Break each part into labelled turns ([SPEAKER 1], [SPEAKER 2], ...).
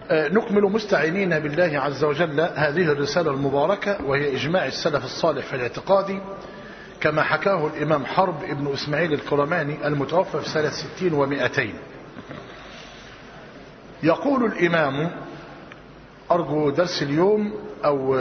[SPEAKER 1] نكمل مستعينين بالله عز وجل هذه الرسالة المباركة وهي إجماع السلف الصالح في الاعتقاد كما حكاه الإمام حرب ابن إسماعيل الكرماني المتوفى في سنة ستين ومائتين يقول الإمام أرجو درس اليوم أو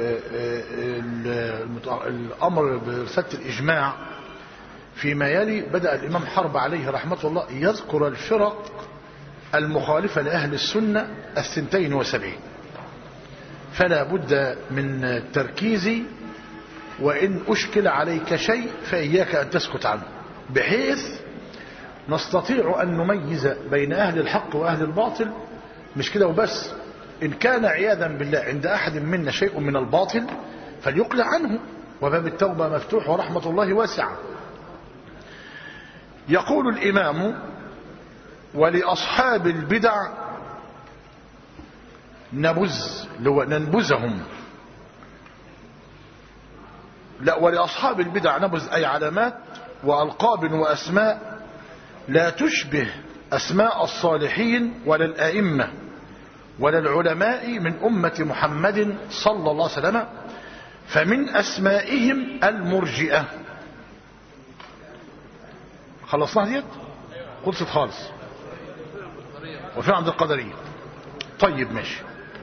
[SPEAKER 1] الأمر برسالة الإجماع فيما يلي بدأ الإمام حرب عليه رحمة الله يذكر الفرق المخالفة لأهل السنة الثنتين وسبعين فلا بد من التركيز وإن أشكل عليك شيء فإياك أن تسكت عنه بحيث نستطيع أن نميز بين أهل الحق وأهل الباطل مش كده وبس إن كان عياذا بالله عند أحد منا شيء من الباطل فليقلع عنه وباب التوبة مفتوح ورحمة الله واسعة يقول الإمام ولأصحاب البدع نبز لو ننبذهم لا ولأصحاب البدع نبذ أي علامات وألقاب وأسماء لا تشبه أسماء الصالحين ولا الأئمة ولا العلماء من أمة محمد صلى الله عليه وسلم فمن أسمائهم المرجئة خلصنا ديت خلصت خالص وفي عند القدرية طيب ماشي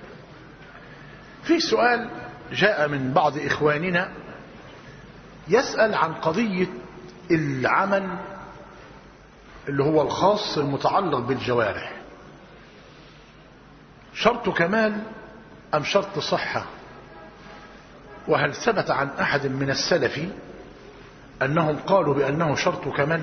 [SPEAKER 1] في سؤال جاء من بعض إخواننا يسأل عن قضية العمل اللي هو الخاص المتعلق بالجوارح شرط كمال أم شرط صحة وهل ثبت عن أحد من السلف أنهم قالوا بأنه شرط كمال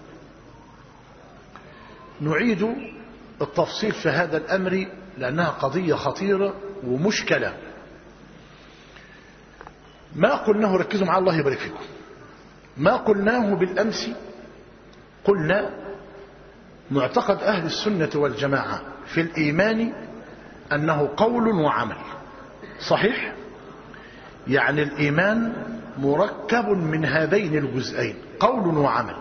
[SPEAKER 1] نعيد التفصيل في هذا الأمر لأنها قضية خطيرة ومشكلة ما قلناه ركزوا مع الله يبارك فيكم ما قلناه بالأمس قلنا معتقد أهل السنة والجماعة في الإيمان أنه قول وعمل صحيح يعني الإيمان مركب من هذين الجزئين قول وعمل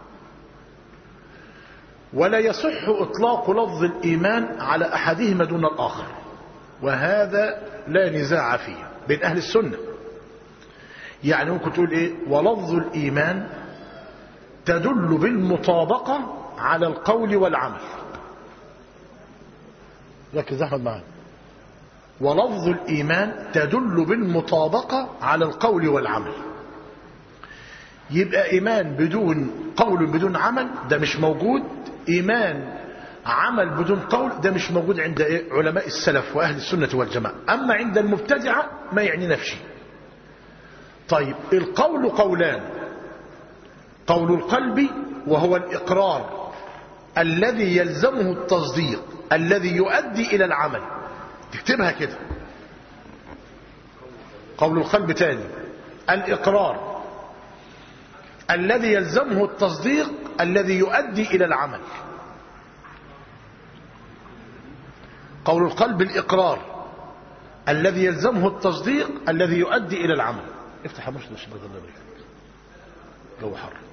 [SPEAKER 1] ولا يصح إطلاق لفظ الإيمان على أحدهما دون الآخر وهذا لا نزاع فيه بين أهل السنة يعني ممكن تقول إيه ولفظ الإيمان تدل بالمطابقة على القول والعمل ركز أحمد معانا ولفظ الإيمان تدل بالمطابقة على القول والعمل يبقى إيمان بدون قول بدون عمل ده مش موجود إيمان عمل بدون قول ده مش موجود عند إيه؟ علماء السلف وأهل السنة والجماعة أما عند المبتدعة ما يعنينا في شيء طيب القول قولان قول القلب وهو الإقرار الذي يلزمه التصديق الذي يؤدي إلى العمل تكتبها كده قول القلب تاني الإقرار الذي يلزمه التصديق الذي يؤدي إلى العمل قول القلب الإقرار الذي يلزمه التصديق الذي يؤدي إلى العمل افتح مش مش جو حر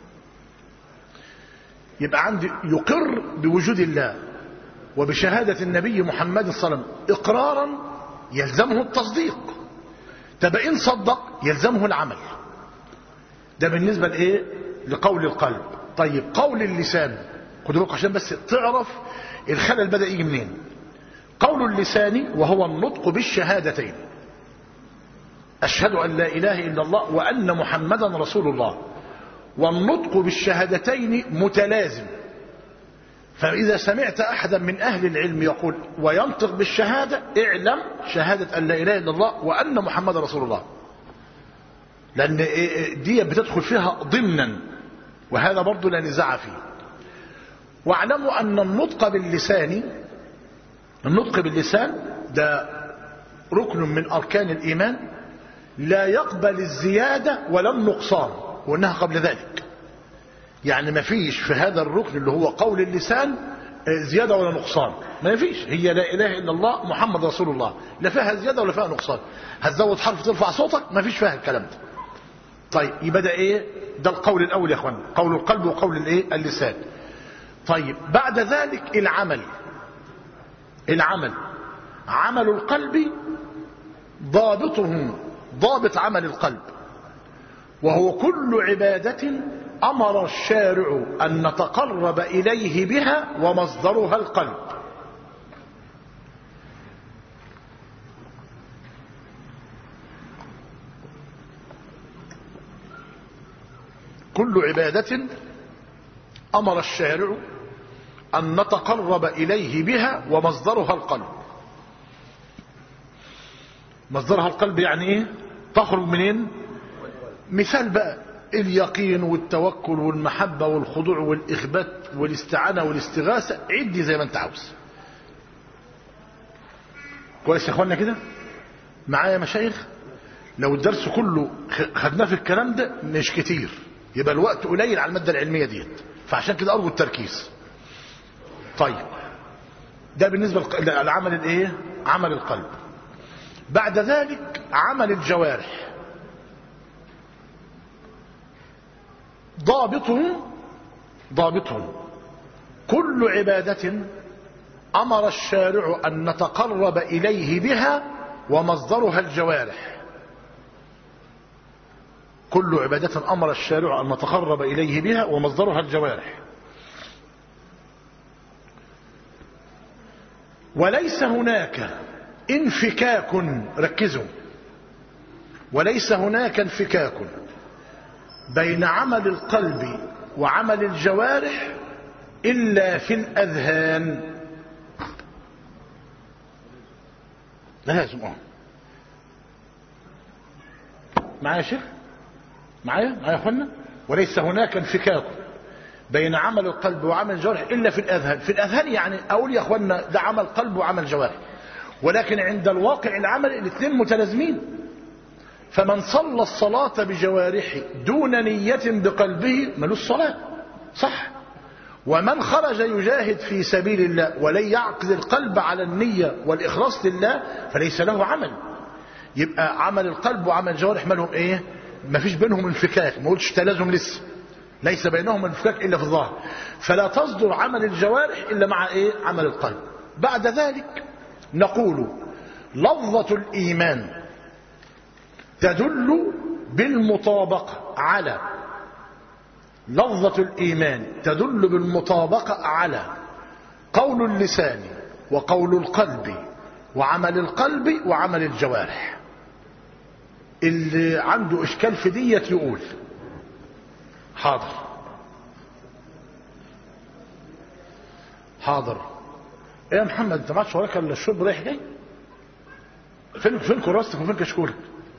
[SPEAKER 1] يبقى عندي يقر بوجود الله وبشهادة النبي محمد صلى الله عليه وسلم إقرارا يلزمه التصديق طب إن صدق يلزمه العمل ده بالنسبة لإيه لقول القلب طيب قول اللسان خدوا بالكم عشان بس تعرف الخلل بدأ يجي منين قول اللسان وهو النطق بالشهادتين أشهد أن لا إله إلا الله وأن محمدا رسول الله والنطق بالشهادتين متلازم فإذا سمعت أحدا من أهل العلم يقول وينطق بالشهادة اعلم شهادة أن لا إله إلا الله وأن محمد رسول الله لأن دي بتدخل فيها ضمنا وهذا برضو لا نزاع فيه واعلموا أن النطق باللسان النطق باللسان ده ركن من أركان الإيمان لا يقبل الزيادة ولا النقصان وإنها قبل ذلك يعني ما فيش في هذا الركن اللي هو قول اللسان زيادة ولا نقصان ما فيش هي لا إله إلا الله محمد رسول الله لا فيها زيادة ولا فيها نقصان هتزود حرف ترفع صوتك ما فيش فيها الكلام ده طيب يبقى ده ايه ده القول الاول يا اخوان قول القلب وقول الايه اللسان طيب بعد ذلك العمل العمل عمل القلب ضابطه ضابط عمل القلب وهو كل عبادة أمر الشارع أن نتقرب إليه بها ومصدرها القلب كل عبادة أمر الشارع أن نتقرب إليه بها ومصدرها القلب مصدرها القلب يعني إيه تخرج منين مثال بقى اليقين والتوكل والمحبة والخضوع والإخبات والاستعانة والاستغاثة عدي زي ما انت عاوز كويس يا اخوانا كده معايا مشايخ لو الدرس كله خدناه في الكلام ده مش كتير يبقى الوقت قليل على المادة العلمية ديت فعشان كده أرجو التركيز طيب ده بالنسبة للعمل الايه عمل القلب بعد ذلك عمل الجوارح ضابطه ضابطه كل عبادة أمر الشارع أن نتقرب إليه بها ومصدرها الجوارح كل عبادة أمر الشارع أن نتقرب إليه بها ومصدرها الجوارح وليس هناك انفكاك ركزوا وليس هناك انفكاك بين عمل القلب وعمل الجوارح إلا في الأذهان لازم اه معايا شيخ معايا معايا يا اخوانا وليس هناك انفكاك بين عمل القلب وعمل الجوارح إلا في الأذهان في الأذهان يعني أقول يا اخوانا ده عمل قلب وعمل جوارح ولكن عند الواقع العمل الاثنين متلازمين فمن صلى الصلاة بجوارحه دون نية بقلبه ملوش صلاة صح ومن خرج يجاهد في سبيل الله ولن يعقد القلب على النية والإخلاص لله فليس له عمل يبقى عمل القلب وعمل الجوارح مالهم ايه ما فيش بينهم انفكاك ما قلتش تلازم لسه ليس بينهم انفكاك إلا في الظاهر فلا تصدر عمل الجوارح إلا مع ايه عمل القلب بعد ذلك نقول لفظة الإيمان تدل بالمطابقة على لفظة الإيمان تدل بالمطابقة على قول اللسان وقول القلب وعمل القلب وعمل الجوارح اللي عنده إشكال في ديت يقول حاضر حاضر ايه يا محمد انت معكش وراك الا الشرب رايح جاي فين فين كراستك وفين كشكولك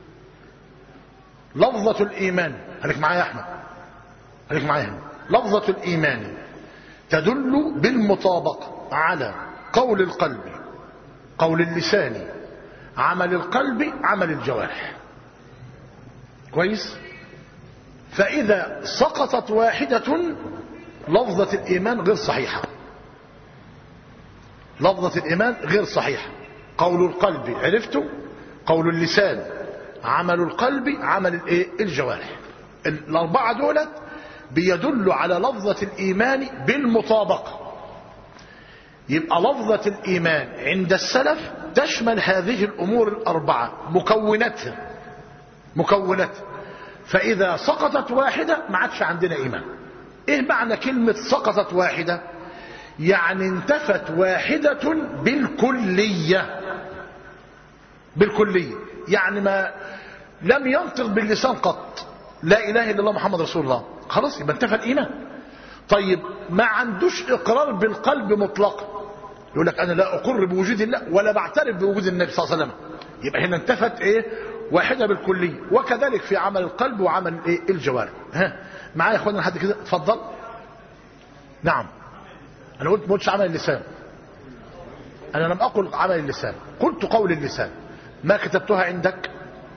[SPEAKER 1] لفظة الإيمان خليك معايا يا أحمد خليك معايا هنا لفظة الإيمان تدل بالمطابقة على قول القلب قول اللسان عمل القلب عمل الجوارح كويس فإذا سقطت واحدة لفظة الإيمان غير صحيحة لفظة الإيمان غير صحيحة قول القلب عرفته قول اللسان عمل القلب عمل الايه الجوارح الاربعه دولت بيدلوا على لفظه الايمان بالمطابقه يبقى لفظه الايمان عند السلف تشمل هذه الامور الاربعه مكوناتها مكوناتها فاذا سقطت واحده ما عادش عندنا ايمان ايه معنى كلمه سقطت واحده يعني انتفت واحده بالكليه بالكليه يعني ما لم ينطق باللسان قط لا اله الا الله محمد رسول الله خلاص يبقى انتفى الايمان طيب ما عندوش اقرار بالقلب مطلقا يقول لك انا لا اقر بوجود الله ولا بعترف بوجود النبي صلى الله عليه وسلم يبقى هنا انتفت ايه واحده بالكليه وكذلك في عمل القلب وعمل ايه الجوارح ها معايا يا اخوانا لحد كده اتفضل نعم انا قلت ما قلتش عمل اللسان انا لم اقل عمل اللسان قلت قول اللسان ما كتبتها عندك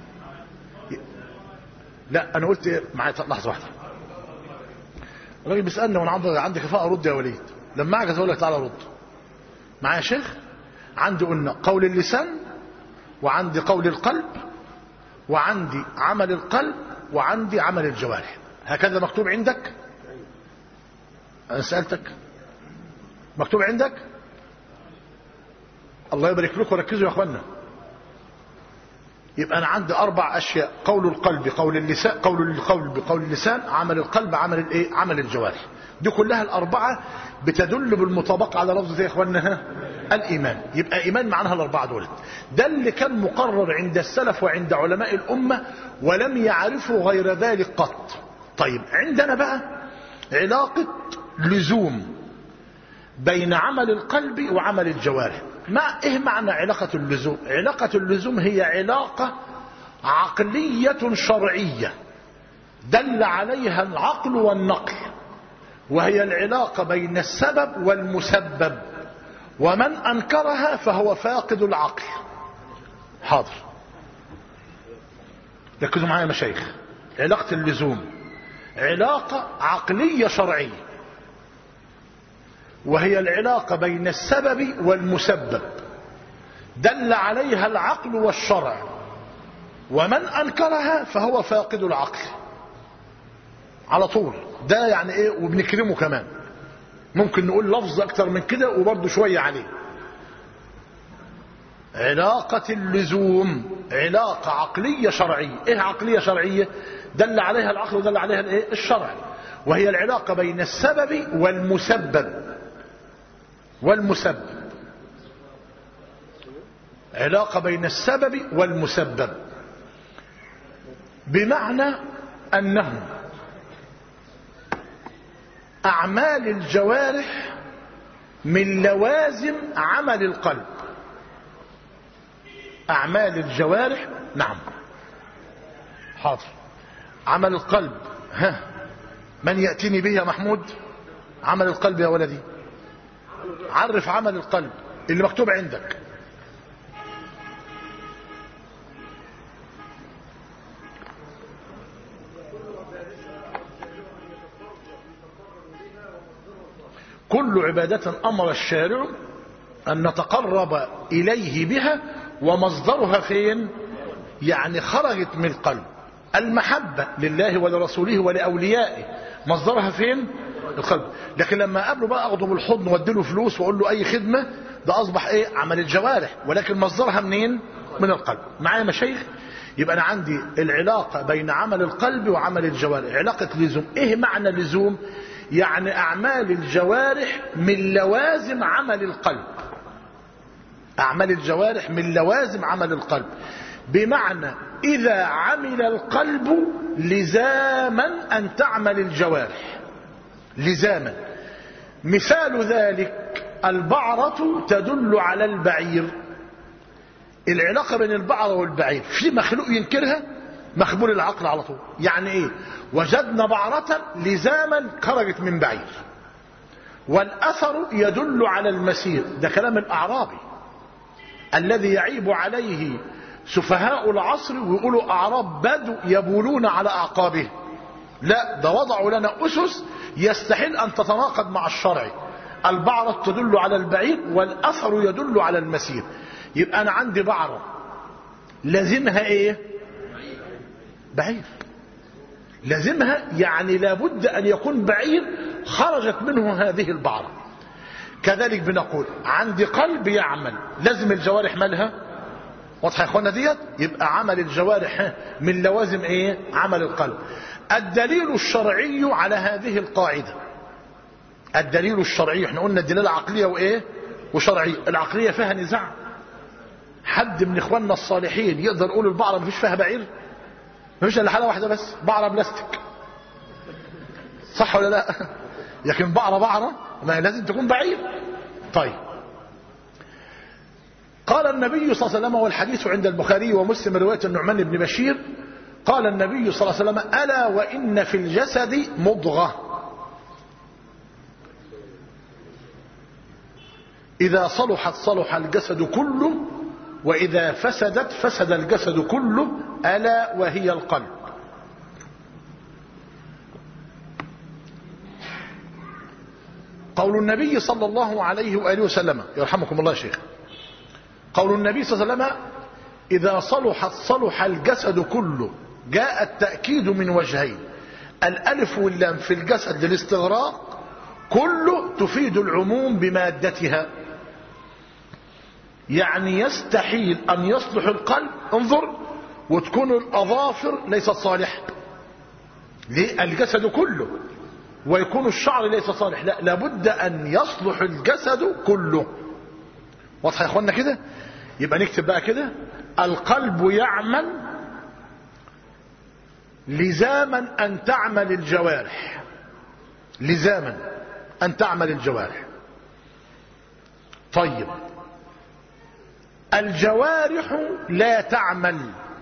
[SPEAKER 1] لا انا قلت معايا لحظه واحده الراجل بيسالني وانا عندي عندي كفاءه ارد يا وليد لما اعجز اقول لك تعالى رد معايا يا شيخ عندي قلنا قول اللسان وعندي قول القلب وعندي عمل القلب وعندي عمل الجوارح هكذا مكتوب عندك انا سالتك مكتوب عندك الله يبارك لكم ركزوا يا اخوانا يبقى انا عندي اربع اشياء قول القلب قول اللسان قول القلب قول اللسان عمل القلب عمل الايه عمل الجوارح دي كلها الاربعه بتدل بالمطابقه على لفظ يا اخوانا ها الايمان يبقى ايمان معناها الاربعه دول ده اللي كان مقرر عند السلف وعند علماء الامه ولم يعرفوا غير ذلك قط طيب عندنا بقى علاقه لزوم بين عمل القلب وعمل الجوارح ما ايه معنى علاقة اللزوم علاقة اللزوم هي علاقة عقلية شرعية دل عليها العقل والنقل وهي العلاقة بين السبب والمسبب ومن أنكرها فهو فاقد العقل حاضر ركزوا معايا يا مشايخ علاقة اللزوم علاقة عقلية شرعية وهي العلاقة بين السبب والمسبب دل عليها العقل والشرع ومن أنكرها فهو فاقد العقل على طول ده يعني ايه وبنكرمه كمان ممكن نقول لفظ اكتر من كده وبرضه شوية عليه علاقة اللزوم علاقة عقلية شرعية ايه عقلية شرعية دل عليها العقل ودل عليها الايه الشرع وهي العلاقة بين السبب والمسبب والمسبب علاقة بين السبب والمسبب بمعنى أنه أعمال الجوارح من لوازم عمل القلب أعمال الجوارح نعم حاضر عمل القلب ها من يأتيني به يا محمود عمل القلب يا ولدي عرف عمل القلب اللي مكتوب عندك كل عبادة أمر الشارع أن نتقرب إليه بها ومصدرها فين يعني خرجت من القلب المحبة لله ولرسوله ولأوليائه مصدرها فين القلب لكن لما قابله بقى اخده بالحضن واديله فلوس واقول له اي خدمة ده اصبح ايه عمل الجوارح ولكن مصدرها منين من القلب معايا مشايخ يبقى انا عندي العلاقة بين عمل القلب وعمل الجوارح علاقة لزوم ايه معنى لزوم يعني اعمال الجوارح من لوازم عمل القلب اعمال الجوارح من لوازم عمل القلب بمعنى اذا عمل القلب لزاما ان تعمل الجوارح لزاما مثال ذلك البعرة تدل على البعير العلاقة بين البعرة والبعير في مخلوق ينكرها مخبول العقل على طول يعني ايه وجدنا بعرة لزاما خرجت من بعير والأثر يدل على المسير ده كلام الأعرابي الذي يعيب عليه سفهاء العصر ويقولوا أعراب بدو يبولون على أعقابهم لا ده وضعوا لنا أسس يستحيل أن تتناقض مع الشرع البعرة تدل على البعير والأثر يدل على المسير يبقى أنا عندي بعرة لازمها إيه بعير لازمها يعني لابد أن يكون بعير خرجت منه هذه البعرة كذلك بنقول عندي قلب يعمل لازم الجوارح مالها واضحه يا اخوانا ديت يبقى عمل الجوارح من لوازم ايه عمل القلب الدليل الشرعي على هذه القاعدة الدليل الشرعي احنا قلنا الدلالة عقلية وايه وشرعية العقلية فيها نزاع حد من اخواننا الصالحين يقدر يقول البعرة مفيش فيها بعير مفيش الا حالة واحدة بس بعرة بلاستيك صح ولا لا لكن بعرة بعرة ما لازم تكون بعير طيب قال النبي صلى الله عليه وسلم والحديث عند البخاري ومسلم رواية النعمان بن بشير قال النبي صلى الله عليه وسلم ألا وإن في الجسد مضغة إذا صلحت صلح الجسد كله وإذا فسدت فسد الجسد كله ألا وهي القلب قول النبي صلى الله عليه وآله وسلم يرحمكم الله يا شيخ قول النبي صلى الله عليه وسلم إذا صلحت صلح الجسد كله جاء التأكيد من وجهين الألف واللام في الجسد للاستغراق كله تفيد العموم بمادتها يعني يستحيل أن يصلح القلب انظر وتكون الأظافر ليست صالحة ليه الجسد كله ويكون الشعر ليس صالح لا لابد أن يصلح الجسد كله واضح يا اخوانا كده يبقى نكتب بقى كده القلب يعمل لزاما أن تعمل الجوارح لزاما أن تعمل الجوارح طيب الجوارح لا تعمل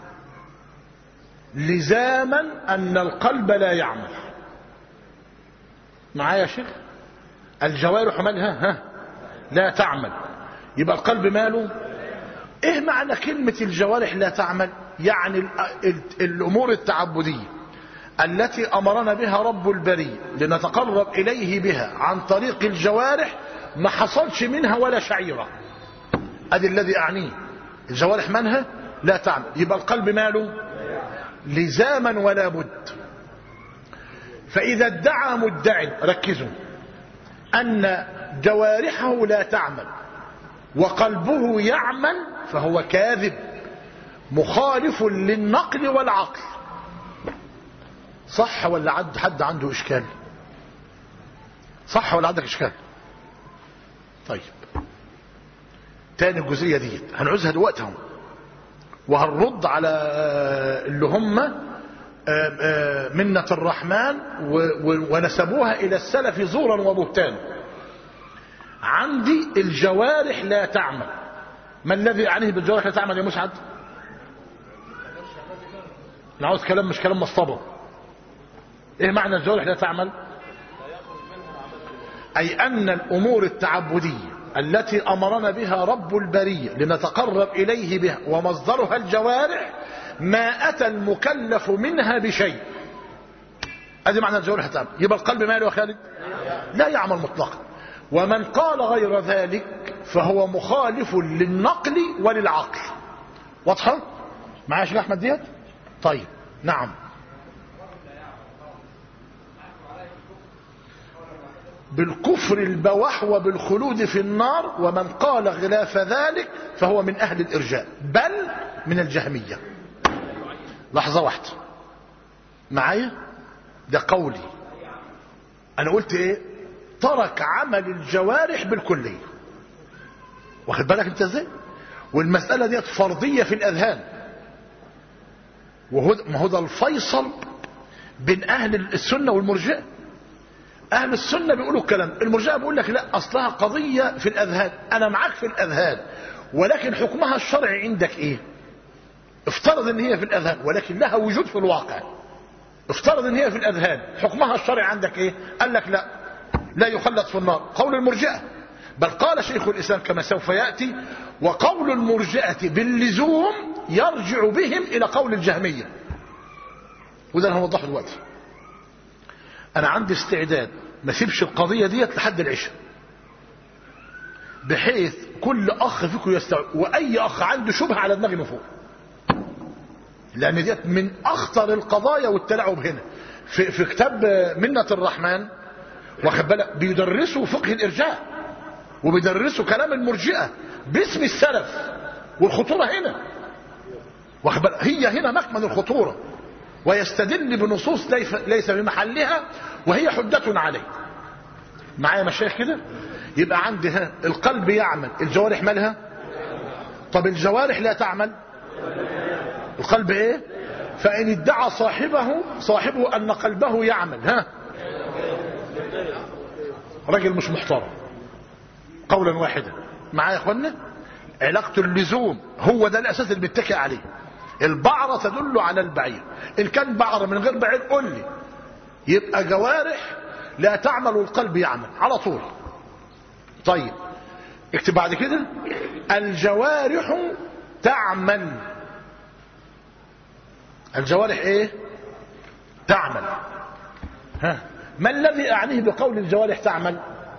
[SPEAKER 1] لزاما أن القلب لا يعمل معايا يا شيخ الجوارح مالها ها لا تعمل يبقى القلب ماله ايه معنى كلمة الجوارح لا تعمل يعني ال ال الامور التعبدية التي امرنا بها رب البرية لنتقرب اليه بها عن طريق الجوارح ما حصلش منها ولا شعيرة ادي الذي اعنيه الجوارح منها لا تعمل يبقى القلب ماله لزاما ولا بد فاذا ادعى مدع ركزوا ان جوارحه لا تعمل وقلبه يعمل فهو كاذب مخالف للنقل والعقل صح ولا عد حد عنده اشكال صح ولا عندك اشكال طيب تاني الجزئيه دي هنعوزها دلوقتي اهو وهنرد على اللي هم منة الرحمن ونسبوها الى السلف زورا وبهتانا عندي الجوارح لا تعمل ما الذي يعنيه بالجوارح لا تعمل يا مسعد انا عاوز كلام مش كلام مصطبه ايه معنى الجوارح لا تعمل اي ان الامور التعبديه التي امرنا بها رب البريه لنتقرب اليه بها ومصدرها الجوارح ما اتى المكلف منها بشيء ادي معنى الجوارح لا تعمل يبقى القلب ماله يا خالد لا يعمل مطلقا ومن قال غير ذلك فهو مخالف للنقل وللعقل واضحة معايا شيخ احمد ديت طيب نعم بالكفر البوح وبالخلود في النار ومن قال غلاف ذلك فهو من اهل الارجاء بل من الجهمية لحظة واحدة معايا ده قولي انا قلت ايه ترك عمل الجوارح بالكلية واخد بالك انت ازاي والمسألة ديت فرضية في الاذهان وهو ما هو ده الفيصل بين اهل السنة والمرجئة اهل السنة بيقولوا الكلام المرجئة بيقول لك لا اصلها قضية في الاذهان انا معاك في الاذهان ولكن حكمها الشرعي عندك ايه افترض ان هي في الاذهان ولكن لها وجود في الواقع افترض ان هي في الاذهان حكمها الشرعي عندك ايه قال لك لا لا يخلد في النار قول المرجئة بل قال شيخ الإسلام كما سوف يأتي وقول المرجئة باللزوم يرجع بهم إلى قول الجهمية وده أنا هوضحه دلوقتي أنا عندي استعداد ما سيبش القضية ديت لحد العشاء بحيث كل أخ فيكم يستوعب وأي أخ عنده شبهة على دماغي من فوق لأن ديت من أخطر القضايا والتلاعب هنا في, في كتاب منة الرحمن واخد بالك بيدرسوا فقه الارجاء وبيدرسوا كلام المرجئه باسم السلف والخطوره هنا واخد بالك هي هنا مكمن الخطوره ويستدل بنصوص ليس بمحلها وهي حجة عليه معايا مشايخ كده يبقى عندي ها القلب يعمل الجوارح مالها طب الجوارح لا تعمل القلب ايه فان ادعى صاحبه صاحبه ان قلبه يعمل ها راجل مش محترم قولا واحدا معايا يا اخوانا علاقة اللزوم هو ده الاساس اللي بيتكئ عليه البعرة تدل على البعير ان كان بعرة من غير بعير قول لي يبقى جوارح لا تعمل والقلب يعمل على طول طيب اكتب بعد كده الجوارح تعمل الجوارح ايه تعمل ها ما الذي أعنيه بقول الجوارح تعمل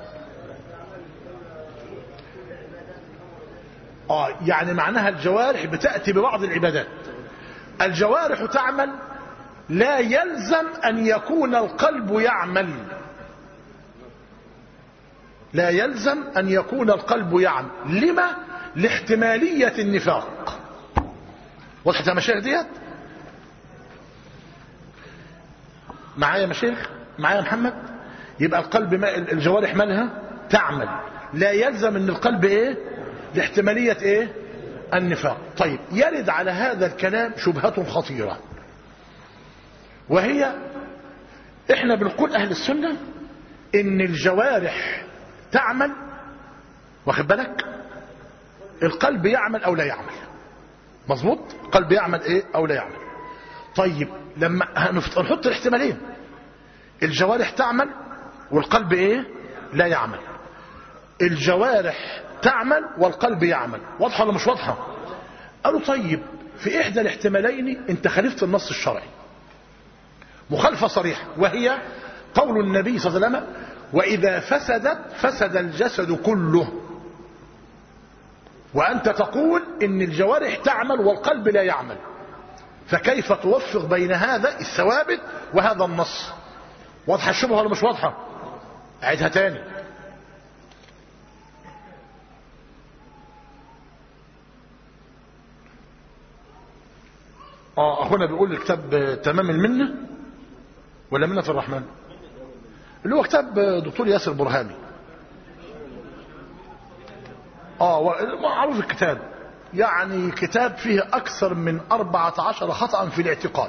[SPEAKER 1] آه يعني معناها الجوارح بتأتي ببعض العبادات الجوارح تعمل لا يلزم أن يكون القلب يعمل لا يلزم أن يكون القلب يعمل لما لاحتمالية النفاق وضحت يا مشايخ ديت معايا مشايخ معايا محمد يبقى القلب ما الجوارح مالها تعمل لا يلزم ان القلب ايه لاحتمالية ايه النفاق طيب يرد على هذا الكلام شبهة خطيرة وهي احنا بنقول اهل السنة ان الجوارح تعمل واخد بالك القلب يعمل او لا يعمل مظبوط القلب يعمل ايه او لا يعمل طيب لما هنحط الاحتمالين الجوارح تعمل والقلب ايه لا يعمل الجوارح تعمل والقلب يعمل واضحه ولا مش واضحه قالوا طيب في احدى الاحتمالين انت خالفت النص الشرعي مخالفه صريحه وهي قول النبي صلى الله عليه وسلم واذا فسدت فسد الجسد كله وانت تقول ان الجوارح تعمل والقلب لا يعمل فكيف توفق بين هذا الثوابت وهذا النص واضحه الشبهه ولا مش واضحه اعيدها تاني اه اخونا بيقول الكتاب تمام المنه ولا منه الرحمن اللي هو كتاب دكتور ياسر برهامي اه معروف الكتاب يعني كتاب فيه اكثر من أربعة عشر خطأ في الاعتقاد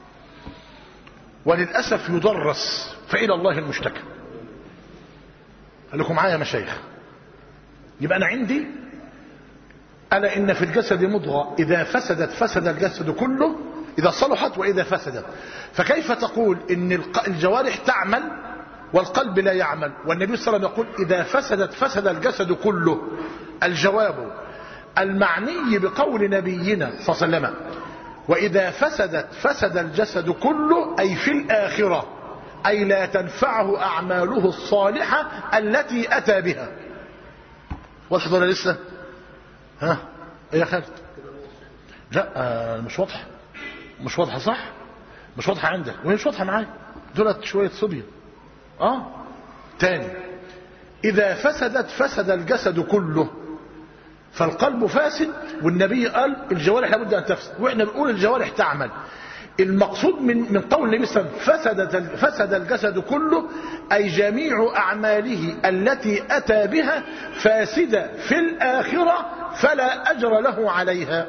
[SPEAKER 1] وللأسف يدرس فإلى الله المشتكى قال لكم معايا يا مشايخ يبقى أنا عندي ألا إن في الجسد مضغة إذا فسدت فسد الجسد كله إذا صلحت وإذا فسدت فكيف تقول إن الجوارح تعمل والقلب لا يعمل والنبي صلى الله عليه وسلم يقول إذا فسدت فسد الجسد كله الجواب المعني بقول نبينا صلى الله عليه وسلم وإذا فسدت فسد الجسد كله أي في الآخرة أي لا تنفعه أعماله الصالحة التي أتى بها واضح ولا لسه ها ايه يا خالد لا آه مش واضحه مش واضحه صح مش واضحه عندك وهي مش واضحه معايا دولت شويه صبيه اه تاني اذا فسدت فسد الجسد كله فالقلب فاسد والنبي قال الجوارح لابد ان تفسد واحنا بنقول الجوارح تعمل المقصود من من قول النبي صلى الله عليه وسلم فسدت فسد الجسد كله اي جميع اعماله التي اتى بها فاسده في الاخره فلا اجر له عليها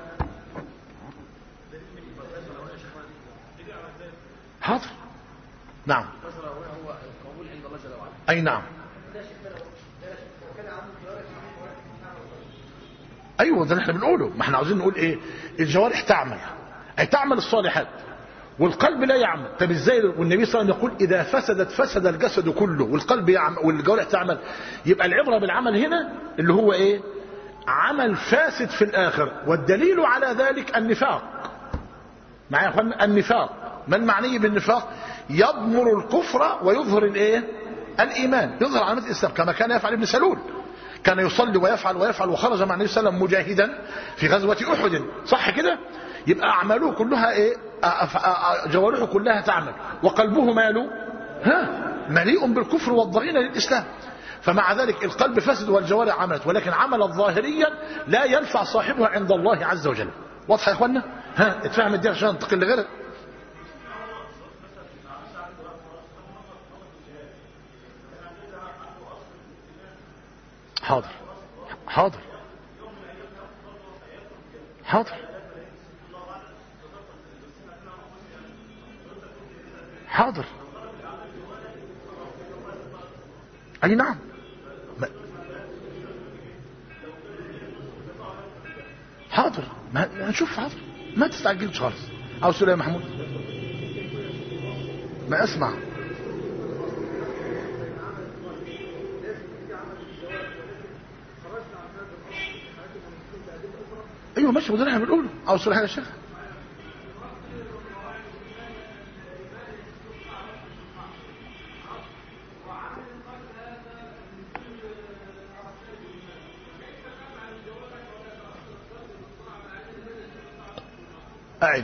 [SPEAKER 1] حاضر نعم اي نعم ايوه ده اللي احنا بنقوله ما احنا عاوزين نقول ايه الجوارح تعمل اي تعمل الصالحات والقلب لا يعمل طب ازاي والنبي صلى الله عليه وسلم يقول اذا فسدت فسد الجسد كله والقلب يعمل والجوارح تعمل يبقى العبره بالعمل هنا اللي هو ايه عمل فاسد في الاخر والدليل على ذلك النفاق معايا يا اخوان النفاق ما المعني بالنفاق يضمر الكفر ويظهر الايه الايمان يظهر علامات الاسلام كما كان يفعل ابن سلول كان يصلي ويفعل ويفعل وخرج مع النبي صلى الله عليه وسلم مجاهدا في غزوة أحد صح كده يبقى أعماله كلها إيه جوارحه كلها تعمل وقلبه ماله ها مليء بالكفر والضغينة للإسلام فمع ذلك القلب فسد والجوارح عملت ولكن عملت ظاهريا لا ينفع صاحبها عند الله عز وجل واضحة يا اخوانا ها اتفهم الدين عشان ننتقل لغيرها حاضر حاضر حاضر حاضر اي نعم ما حاضر ما نشوف حاضر ما تستعجلش خالص عاوز تقول يا محمود ما اسمع ايوه ماشي وده اللي احنا بنقوله عاوز تقول حاجه يا شيخ أعد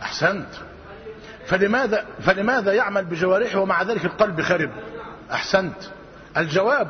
[SPEAKER 1] أحسنت فلماذا, فلماذا يعمل بجوارحه ومع ذلك القلب خرب أحسنت الجواب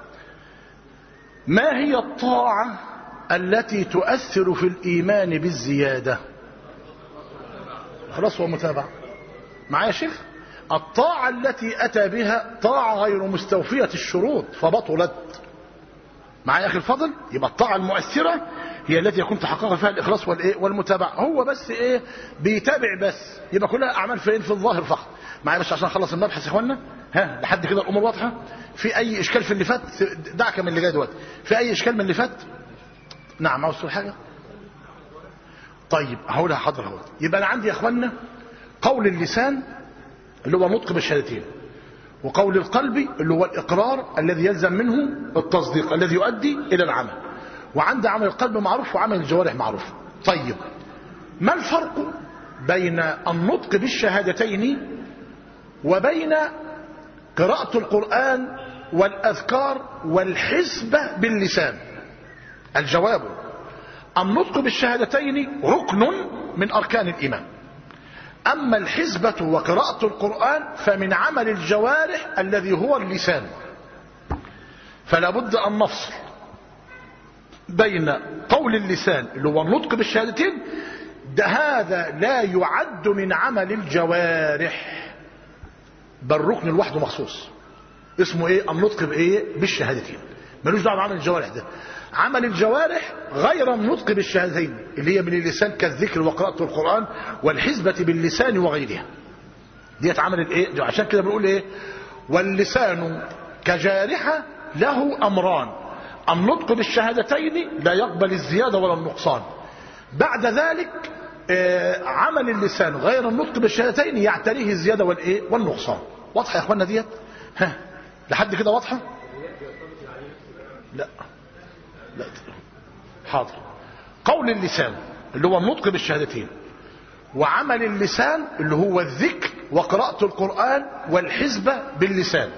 [SPEAKER 1] ما هي الطاعة التي تؤثر في الإيمان بالزيادة خلاص هو متابعة معايا شيخ الطاعة التي أتى بها طاعة غير مستوفية الشروط فبطلت معايا أخي الفضل يبقى الطاعة المؤثرة هي التي يكون تحقق فيها الإخلاص والإيه والمتابعة هو بس إيه بيتابع بس يبقى كلها أعمال فين في الظاهر فقط معايا بس عشان أخلص المبحث يا إخوانا ها لحد كده الأمور واضحة في أي إشكال في اللي فات دعك من اللي جاي دلوقتي في أي إشكال من اللي فات نعم عاوز تقول حاجة طيب هقولها حاضر اهو يبقى أنا عندي يا إخوانا قول اللسان اللي هو نطق بالشهادتين وقول القلب اللي هو الإقرار الذي يلزم منه التصديق الذي يؤدي إلى العمل وعند عمل القلب معروف وعمل الجوارح معروف طيب ما الفرق بين النطق بالشهادتين وبين قراءة القرآن والأذكار والحسبة باللسان الجواب النطق بالشهادتين ركن من أركان الإيمان أما الحزبة وقراءة القرآن فمن عمل الجوارح الذي هو اللسان فلا بد أن نفصل بين قول اللسان اللي هو النطق بالشهادتين ده هذا لا يعد من عمل الجوارح بل ركن لوحده مخصوص اسمه ايه النطق بايه بالشهادتين ملوش دعوه بعمل الجوارح ده عمل الجوارح غير النطق بالشهادتين اللي هي من اللسان كالذكر وقراءة القرآن والحزبة باللسان وغيرها ديت عمل الايه عشان كده بنقول ايه واللسان كجارحة له امران النطق بالشهادتين لا يقبل الزيادة ولا النقصان بعد ذلك عمل اللسان غير النطق بالشهادتين يعتريه الزيادة والايه والنقصان واضحة يا اخوانا ديت ها لحد كده واضحة لا لا حاضر قول اللسان اللي هو النطق بالشهادتين وعمل اللسان اللي هو الذكر وقراءة القرآن والحزبة باللسان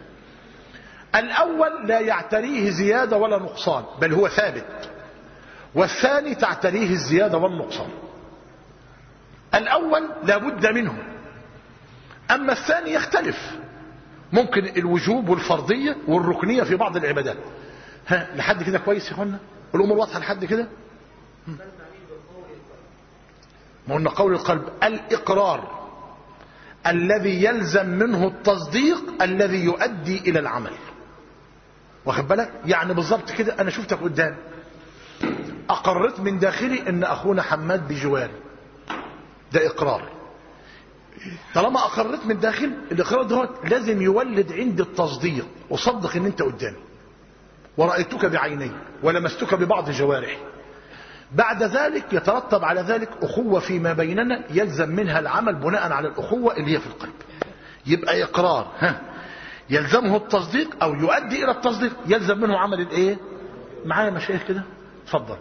[SPEAKER 1] الأول لا يعتريه زيادة ولا نقصان بل هو ثابت والثاني تعتريه الزيادة والنقصان الأول لا بد منه أما الثاني يختلف ممكن الوجوب والفرضية والركنية في بعض العبادات ها لحد كده كويس يا اخوانا الامور واضحه لحد كده ما قلنا قول القلب الاقرار الذي يلزم منه التصديق الذي يؤدي الى العمل واخد بالك يعني بالظبط كده انا شفتك قدام اقررت من داخلي ان اخونا حماد بجواري ده اقرار طالما اقررت من داخل الاقرار ده لازم يولد عندي التصديق اصدق ان انت قدامي ورأيتك بعيني ولمستك ببعض جوارحي بعد ذلك يترتب على ذلك أخوة فيما بيننا يلزم منها العمل بناء على الأخوة اللي هي في القلب يبقى إقرار ها يلزمه التصديق أو يؤدي إلى التصديق يلزم منه عمل الإيه معايا مشايخ كده اتفضل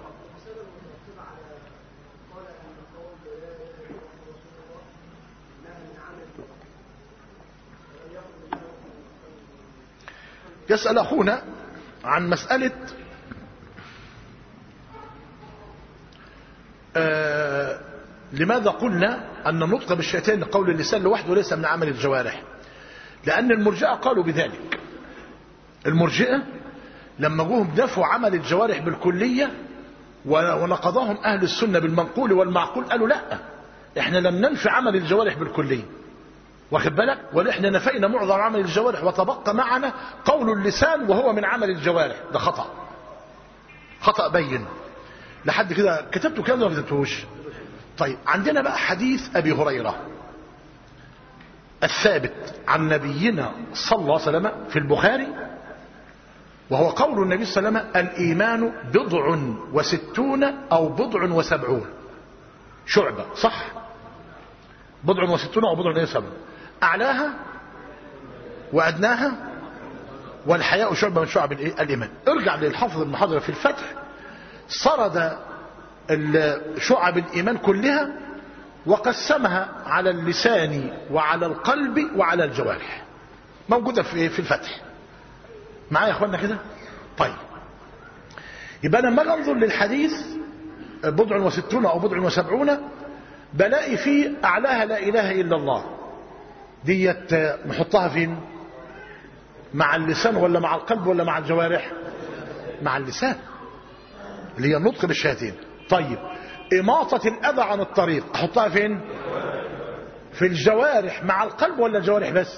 [SPEAKER 1] يسأل أخونا عن مسألة آه لماذا قلنا أن النطق بالشيطان قول اللسان لوحده ليس من عمل الجوارح لأن المرجئة قالوا بذلك المرجئة لما جوهم دفعوا عمل الجوارح بالكلية ونقضهم أهل السنة بالمنقول والمعقول قالوا لا احنا لم ننفي عمل الجوارح بالكلية واخد بالك ونحن نفينا معظم عمل الجوارح وتبقى معنا قول اللسان وهو من عمل الجوارح ده خطأ خطأ بين لحد كده كتبته كام ولا كتبتوش طيب عندنا بقى حديث أبي هريرة الثابت عن نبينا صلى الله عليه وسلم في البخاري وهو قول النبي صلى الله عليه وسلم الإيمان بضع وستون أو بضع وسبعون شعبة صح بضع وستون أو بضع وسبعون أعلاها وأدناها والحياء شعبة من شعب الإيمان ارجع للحافظ ابن حجر في الفتح سرد شعب الإيمان كلها وقسمها على اللسان وعلى القلب وعلى الجوارح موجودة في في الفتح معايا يا اخوانا كده طيب يبقى انا لما ننظر للحديث بضع وستون او بضع وسبعون بلاقي فيه أعلاها لا إله إلا الله ديت نحطها فين مع اللسان ولا مع القلب ولا مع الجوارح مع اللسان اللي هي النطق بالشهادتين طيب إماطة الأذى عن الطريق أحطها فين في الجوارح مع القلب ولا الجوارح بس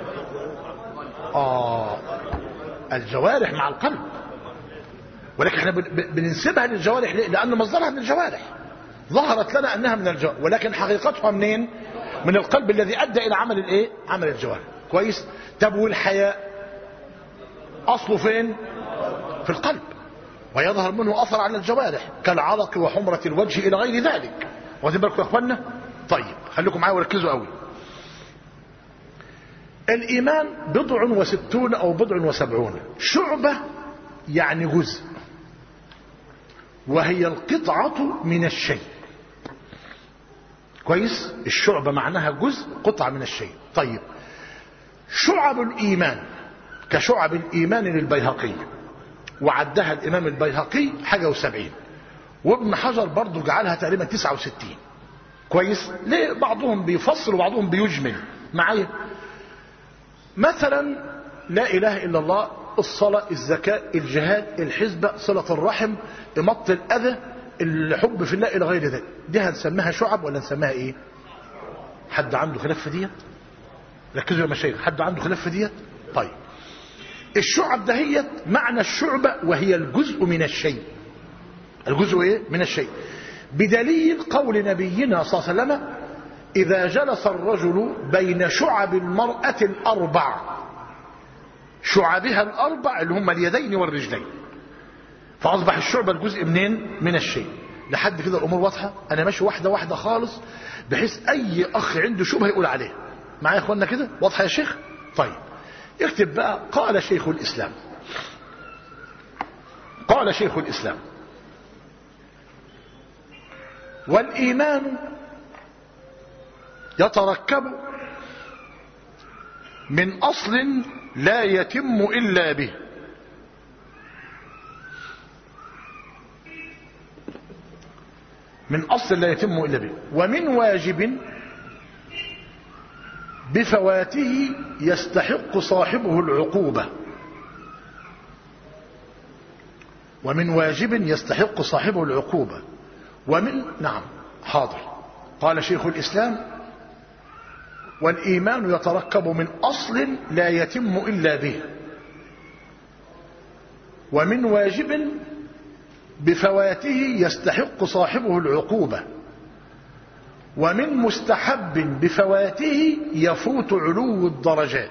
[SPEAKER 1] آه الجوارح مع القلب ولكن احنا بننسبها للجوارح ليه؟ لأن مصدرها من الجوارح ظهرت لنا أنها من الجوارح ولكن حقيقتها منين من القلب الذي أدى إلى عمل الإيه عمل الجوارح كويس طب والحياء أصله فين في القلب ويظهر منه أثر على الجوارح كالعرق وحمرة الوجه إلى غير ذلك واخدين بالكم يا اخوانا طيب خليكم معايا وركزوا قوي الإيمان بضع وستون أو بضع وسبعون شعبة يعني جزء وهي القطعة من الشيء كويس الشعبة معناها جزء قطعة من الشيء طيب شعب الإيمان كشعب الإيمان للبيهقي وعدها الإمام البيهقي حاجة وسبعين وابن حجر برضو جعلها تقريبا تسعة وستين كويس ليه بعضهم بيفصل وبعضهم بيجمل معايا مثلا لا إله إلا الله الصلاة الزكاة الجهاد الحزبة صلة الرحم إمط الأذى الحب في الله إلى غير ذلك دي هنسميها شعب ولا نسميها إيه حد عنده خلاف في ديت ركزوا يا مشايخ حد عنده خلاف في ديت طيب الشعب دهيت معنى الشعبة وهي الجزء من الشيء الجزء ايه من الشيء بدليل قول نبينا صلى الله عليه وسلم إذا جلس الرجل بين شعب المرأة الأربع شعبها الأربع اللي هم اليدين والرجلين فأصبح الشعبة الجزء منين من الشيء لحد كده الأمور واضحة أنا ماشي واحدة واحدة خالص بحيث أي أخ عنده شبهة يقول عليها معايا يا إخوانا كده واضحة يا شيخ طيب اكتب بقى قال شيخ الإسلام قال شيخ الإسلام والإيمان يتركب من أصل لا يتم إلا به من أصل لا يتم إلا به ومن واجب بفواته يستحق صاحبه العقوبة ومن واجب يستحق صاحبه العقوبة ومن نعم حاضر قال شيخ الإسلام والإيمان يتركب من أصل لا يتم إلا به ومن واجب بفواته يستحق صاحبه العقوبة ومن مستحب بفواته يفوت علو الدرجات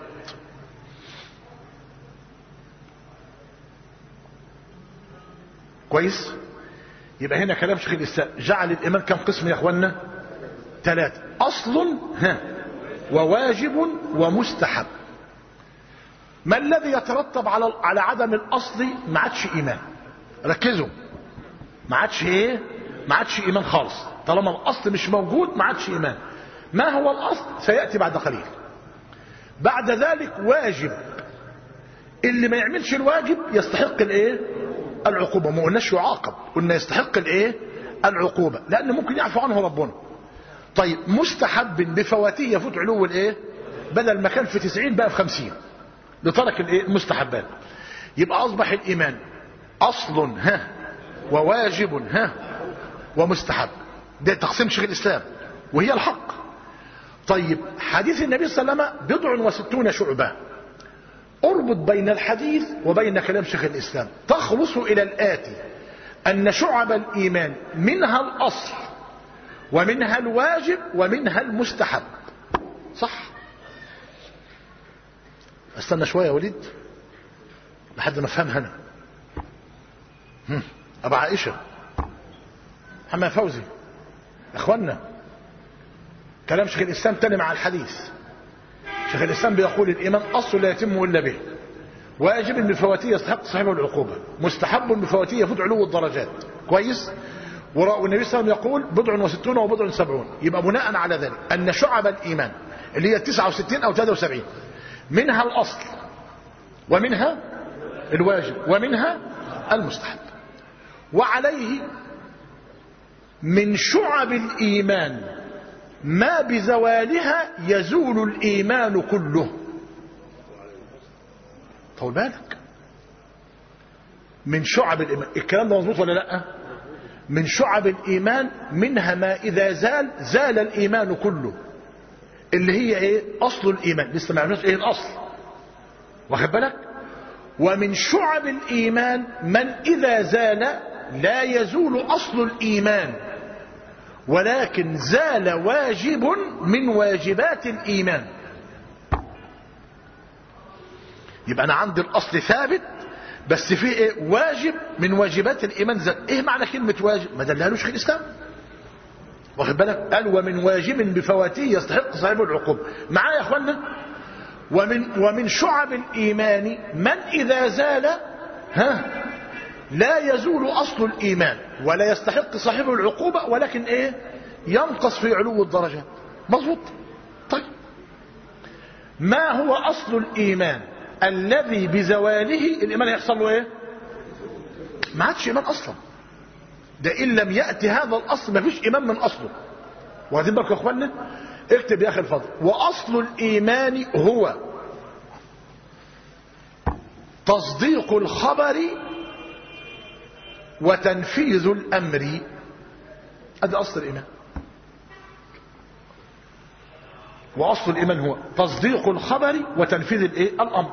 [SPEAKER 1] كويس يبقى هنا كلام شيخ الإسلام جعل الإيمان كم قسم يا أخوانا ثلاثة أصل ها وواجب ومستحب ما الذي يترتب على على عدم الأصل ما عادش إيمان ركزوا ما عادش إيه ما عادش إيمان خالص طالما الأصل مش موجود ما عادش إيمان ما هو الأصل سيأتي بعد قليل بعد ذلك واجب اللي ما يعملش الواجب يستحق الايه العقوبة ما قلناش يعاقب قلنا يستحق الايه العقوبة لأن ممكن يعفو عنه ربنا طيب مستحب بفواته يفوت علو الايه بدل ما كان في 90 بقى في 50 لترك الايه المستحبات يبقى أصبح الإيمان أصل ها وواجب ها ومستحب ده تقسيم شيخ الإسلام وهي الحق طيب حديث النبي صلى الله عليه وسلم بضع وستون شعبة اربط بين الحديث وبين كلام شيخ الإسلام تخلص إلى الآتي أن شعب الإيمان منها الأصل ومنها الواجب ومنها المستحب صح استنى شوية يا وليد لحد ما افهمها انا ابا عائشة محمد فوزي اخوانا كلام شيخ الاسلام تاني مع الحديث شيخ الاسلام بيقول الايمان اصل لا يتم الا به واجب بفواتيه يستحق صاحبه العقوبه مستحب بفواتيه يفوت علو الدرجات كويس والنبي صلى الله عليه وسلم يقول بضع وستون وبضع سبعون يبقى بناء على ذلك ان شعب الايمان اللي هي 69 او 73 منها الاصل ومنها الواجب ومنها المستحب وعليه من شعب الإيمان ما بزوالها يزول الإيمان كله طول بالك من شعب الإيمان الكلام ده مظبوط ولا لا من شعب الإيمان منها ما إذا زال زال الإيمان كله اللي هي إيه أصل الإيمان لسه ما عرفناش إيه الأصل واخد بالك ومن شعب الإيمان من إذا زال لا يزول أصل الإيمان ولكن زال واجب من واجبات الإيمان يبقى أنا عندي الأصل ثابت بس في إيه واجب من واجبات الإيمان زال إيه معنى كلمة واجب ما دلهالوش في الإسلام واخد بالك قال ومن واجب بفواته يستحق صاحب العقوبة معايا يا أخوانا ومن, ومن شعب الإيمان من إذا زال ها لا يزول أصل الإيمان ولا يستحق صاحبه العقوبة ولكن إيه ينقص في علو الدرجات مظبوط طيب ما هو أصل الإيمان الذي بزواله الإيمان يحصل له إيه ما عادش إيمان أصلا ده إن لم يأتي هذا الأصل ما فيش إيمان من أصله واخدين بالكم يا إخواننا اكتب يا أخي الفضل وأصل الإيمان هو تصديق الخبر وتنفيذ الأمر هذا أصل الإيمان وأصل الإيمان هو تصديق الخبر وتنفيذ الإيه؟ الأمر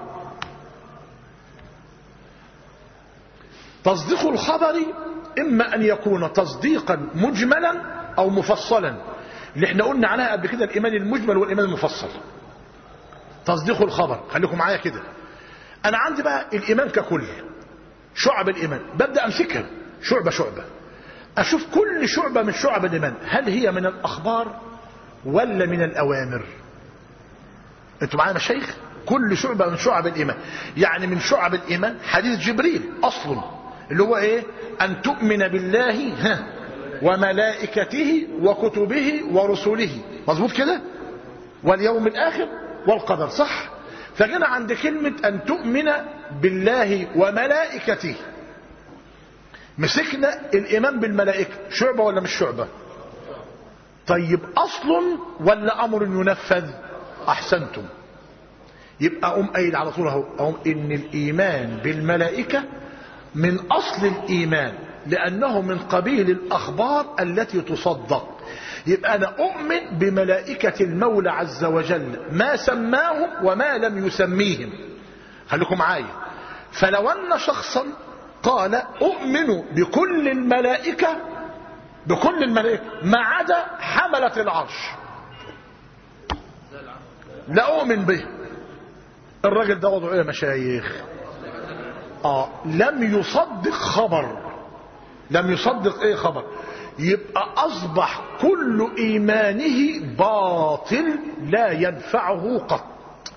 [SPEAKER 1] تصديق الخبر إما أن يكون تصديقا مجملا أو مفصلا اللي احنا قلنا عليها قبل كده الإيمان المجمل والإيمان المفصل تصديق الخبر خليكم معايا كده أنا عندي بقى الإيمان ككل شعب الإيمان ببدأ أمسكها شعبة شعبة أشوف كل شعبة من شعب الإيمان هل هي من الأخبار ولا من الأوامر أنتوا معايا مشايخ كل شعبة من شعب الإيمان يعني من شعب الإيمان حديث جبريل أصل اللي هو إيه أن تؤمن بالله ها وملائكته وكتبه ورسله مظبوط كده واليوم الآخر والقدر صح فجينا عند كلمة أن تؤمن بالله وملائكته مسكنا الإيمان بالملائكة شعبة ولا مش شعبة طيب أصل ولا أمر ينفذ أحسنتم يبقى أم قايل على طول اهو أم إن الإيمان بالملائكة من أصل الإيمان لأنه من قبيل الأخبار التي تصدق يبقى أنا أؤمن بملائكة المولى عز وجل ما سماهم وما لم يسميهم خليكم معايا فلو أن شخصا قال أؤمن بكل الملائكة بكل الملائكة ما عدا حملة العرش لا أؤمن به الراجل ده وضعه ايه يا مشايخ آه لم يصدق خبر لم يصدق ايه خبر يبقى اصبح كل ايمانه باطل لا ينفعه قط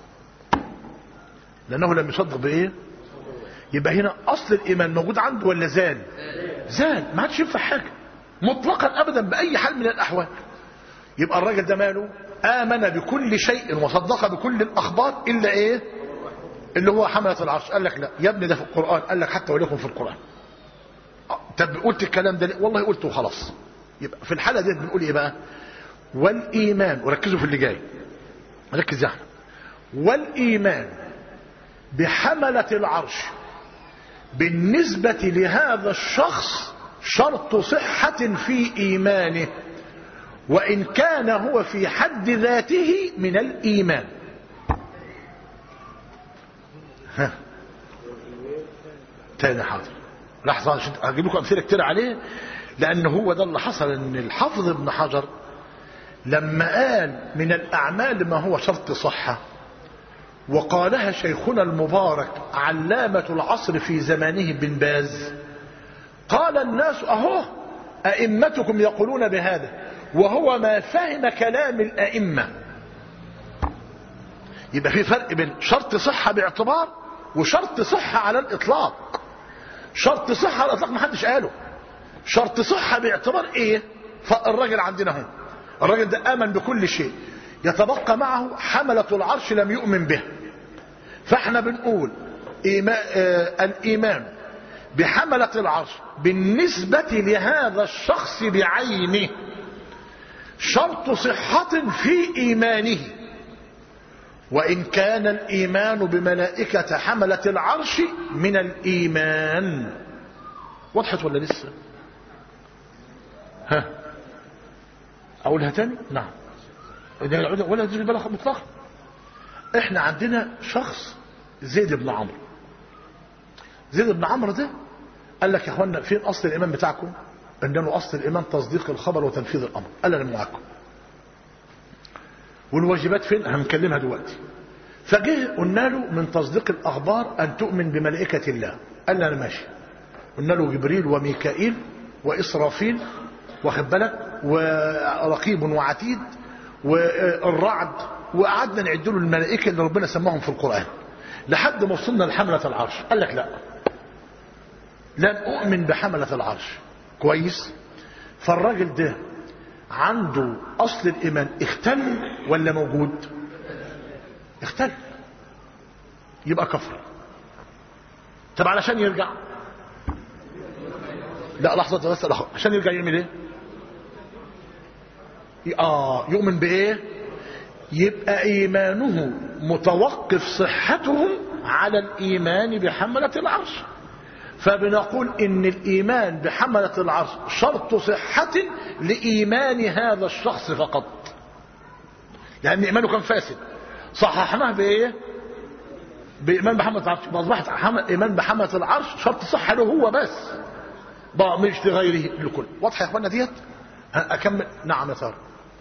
[SPEAKER 1] لانه لم يصدق بايه يبقى هنا اصل الايمان موجود عنده ولا زال زال ما عادش ينفع حاجه مطلقا ابدا باي حال من الاحوال يبقى الراجل ده ماله امن بكل شيء وصدق بكل الاخبار الا ايه اللي هو حملة العرش قال لك لا يا ابني ده في القرآن قال لك حتى وليكن في القرآن طب قلت الكلام ده والله قلته وخلاص يبقى في الحالة دي بنقول ايه بقى والإيمان وركزوا في اللي جاي ركز يا احمد والإيمان بحملة العرش بالنسبة لهذا الشخص شرط صحة في إيمانه وإن كان هو في حد ذاته من الإيمان ها تاني حاضر لحظة عشان هجيب لكم أمثلة كتير عليه لأن هو ده اللي حصل أن الحافظ ابن حجر لما قال من الأعمال ما هو شرط صحة وقالها شيخنا المبارك علامة العصر في زمانه بن باز قال الناس أهو أئمتكم يقولون بهذا وهو ما فهم كلام الأئمة يبقى في فرق بين شرط صحة باعتبار وشرط صحة على الإطلاق شرط صحة على الإطلاق ما حدش قاله شرط صحة باعتبار إيه فالراجل عندنا هو الراجل ده آمن بكل شيء يتبقى معه حملة العرش لم يؤمن به فاحنا بنقول إيمان آه الإيمان بحملة العرش بالنسبة لهذا الشخص بعينه شرط صحة في إيمانه وإن كان الإيمان بملائكة حملة العرش من الإيمان وضحت ولا لسه ها أقولها تاني نعم ولا تجري بالها مطلقا احنا عندنا شخص زيد بن عمرو زيد بن عمرو ده قال لك يا اخوانا فين اصل الايمان بتاعكم انه اصل الايمان تصديق الخبر وتنفيذ الامر قال انا معاكم والواجبات فين هنكلمها دلوقتي فجه قلنا له من تصديق الاخبار ان تؤمن بملائكه الله قال انا ماشي قلنا له جبريل وميكائيل واسرافيل واخد بالك ورقيب وعتيد والرعد وقعدنا نعد له الملائكه اللي ربنا سماهم في القران لحد ما وصلنا لحمله العرش قال لك لا لن اؤمن بحمله العرش كويس فالراجل ده عنده اصل الايمان اختل ولا موجود اختل يبقى كفر طب علشان يرجع لا لحظة بس لحظة عشان يرجع يعمل ايه اه يؤمن بايه يبقى ايمانه متوقف صحته على الايمان بحملة العرش فبنقول ان الايمان بحملة العرش شرط صحة لايمان هذا الشخص فقط لان ايمانه كان فاسد صححناه بايه بايمان بحملة العرش اصبحت ايمان بحملة العرش شرط صحة له هو بس بقى مش لغيره لكل واضحه يا اخوانا ديت اكمل نعم يا ساره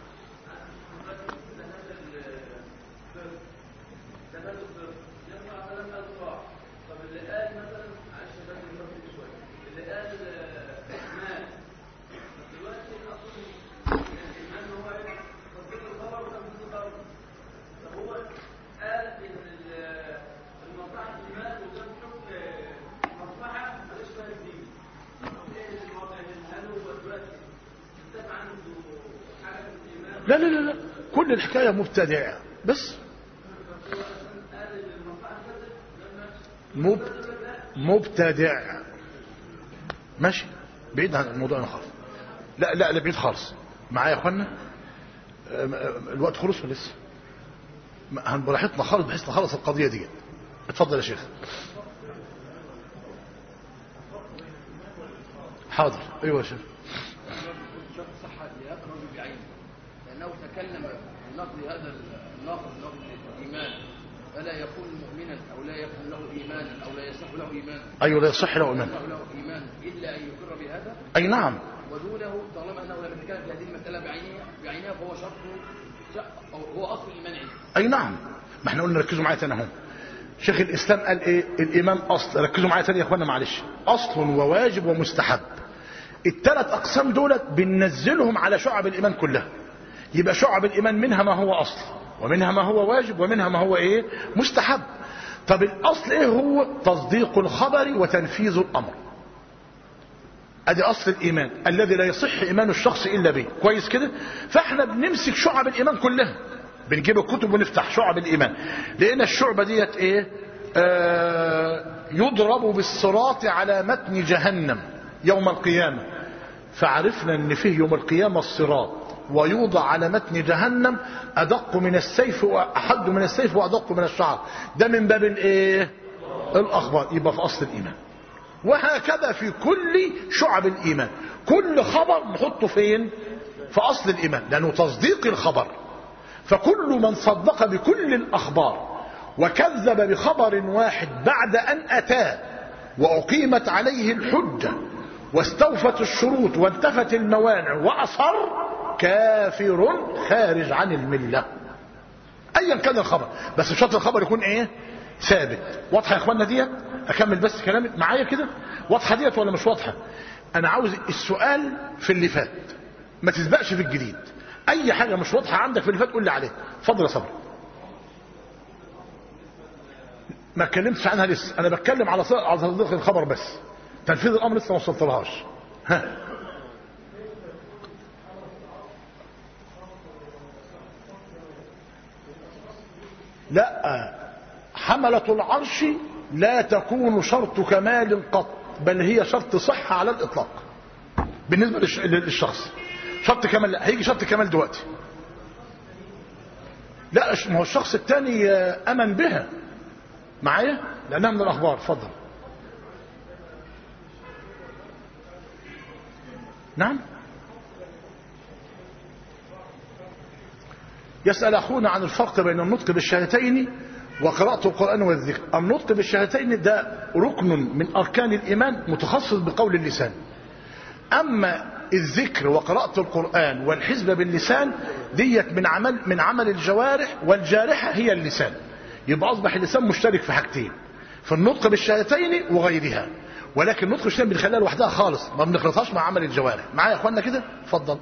[SPEAKER 1] لا لا لا لا كل الحكاية مبتدعة بس مب... مبتدع ماشي بعيد عن الموضوع خالص لا لا لا بعيد خالص معايا يا اخوانا الوقت خلص ولا لسه هنبراحتنا خالص بحيث نخلص القضية دي اتفضل يا شيخ حاضر ايوه يا شيخ
[SPEAKER 2] لأنه تكلم بنقض هذا الناقض نقض الإيمان فلا يكون مؤمنا أو لا يكون له إيمان أو لا يصح له إيمان
[SPEAKER 1] ايوه لا يصح له ايمان
[SPEAKER 2] يصح له إيمان إلا أن يقر بهذا
[SPEAKER 1] اي نعم
[SPEAKER 2] ودونه طالما أنه لم يتكلم في هذه المسألة بعينها بعينها فهو شرط أو هو أصل الإيمان عنده
[SPEAKER 1] اي نعم ما احنا قلنا ركزوا معايا تاني اهو شيخ الاسلام قال ايه الايمان اصل ركزوا معايا تاني يا اخوانا معلش اصل وواجب ومستحب الثلاث اقسام دولت بننزلهم على شعب الايمان كلها يبقى شعب الايمان منها ما هو اصل ومنها ما هو واجب ومنها ما هو ايه مستحب طب الاصل ايه هو تصديق الخبر وتنفيذ الامر ادي اصل الايمان الذي لا يصح ايمان الشخص الا به كويس كده فاحنا بنمسك شعب الايمان كلها بنجيب الكتب ونفتح شعب الايمان لان الشعبه ديت ايه آه يضرب بالصراط على متن جهنم يوم القيامه فعرفنا ان فيه يوم القيامه الصراط ويوضع على متن جهنم ادق من السيف واحد من السيف وادق من الشعر ده من باب الايه الاخبار يبقى في اصل الايمان وهكذا في كل شعب الايمان كل خبر نحطه فين في اصل الايمان لانه تصديق الخبر فكل من صدق بكل الاخبار وكذب بخبر واحد بعد ان اتاه واقيمت عليه الحجه واستوفت الشروط وانتفت الموانع واصر كافر خارج عن المله ايا كان الخبر بس شرط الخبر يكون ايه ثابت واضحه يا اخوانا ديت اكمل بس كلامي معايا كده واضحه ديت ولا مش واضحه انا عاوز السؤال في اللي فات ما تسبقش في الجديد اي حاجه مش واضحه عندك في اللي فات قول لي عليها اتفضل يا صبري ما اتكلمتش عنها لسه انا بتكلم على على تصديق الخبر بس تنفيذ الامر لسه ما وصلتلهاش ها لا حملة العرش لا تكون شرط كمال قط بل هي شرط صحة على الإطلاق بالنسبة للشخص شرط كمال لا هيجي شرط كمال دلوقتي لا ما هو الشخص الثاني امن بها معايا لانها من الاخبار اتفضل نعم يسأل أخونا عن الفرق بين النطق بالشهادتين وقراءة القرآن والذكر النطق بالشهادتين ده ركن من أركان الإيمان متخصص بقول اللسان أما الذكر وقراءة القرآن والحزب باللسان ديت من عمل من عمل الجوارح والجارحة هي اللسان يبقى أصبح اللسان مشترك في حاجتين في النطق بالشهادتين وغيرها ولكن نطق الشهادتين بنخليها لوحدها خالص ما بنخلطهاش مع عمل الجوارح معايا يا اخوانا كده اتفضل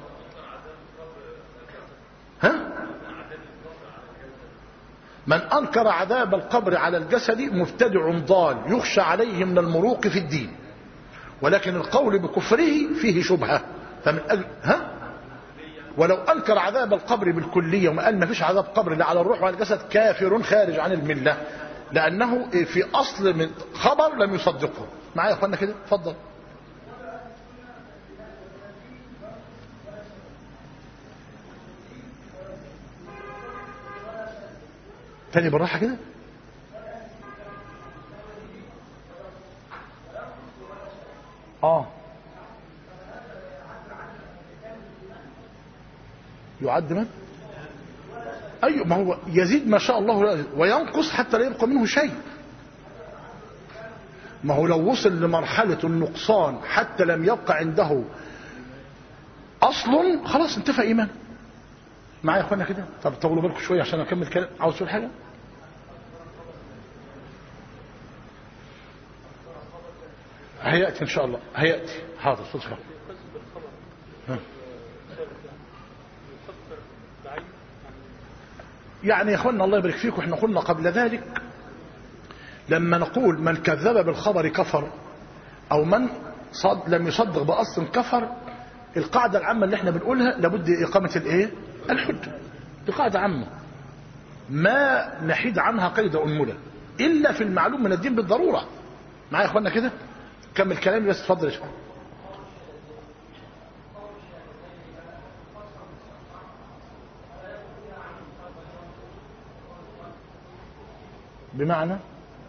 [SPEAKER 1] ها من أنكر عذاب القبر على الجسد مبتدع ضال يخشى عليه من المروق في الدين ولكن القول بكفره فيه شبهة فمن أجل ها ولو أنكر عذاب القبر بالكلية وما قال ما فيش عذاب قبر لا على الروح وعلى الجسد كافر خارج عن الملة لأنه في أصل من خبر لم يصدقه معايا يا أخوانا كده اتفضل تاني بالراحة كده اه يعد من ايوه ما هو يزيد ما شاء الله وينقص حتى لا يبقى منه شيء ما هو لو وصل لمرحلة النقصان حتى لم يبقى عنده اصل خلاص انتفى ايمان معايا يا اخوانا كده طب طولوا بالكم شويه عشان اكمل كلام عاوز تقول حاجه هياتي ان شاء الله هياتي حاضر صدق يعني يا اخوانا الله يبارك فيكم احنا قلنا قبل ذلك لما نقول من كذب بالخبر كفر او من صد لم يصدق باصل كفر القاعده العامه اللي احنا بنقولها لابد اقامه الايه الحجه دي قاعده عامه ما نحيد عنها قيد انمله الا في المعلوم من الدين بالضروره معايا يا اخوانا كده كمل كلامي بس اتفضل يا شيخ بمعنى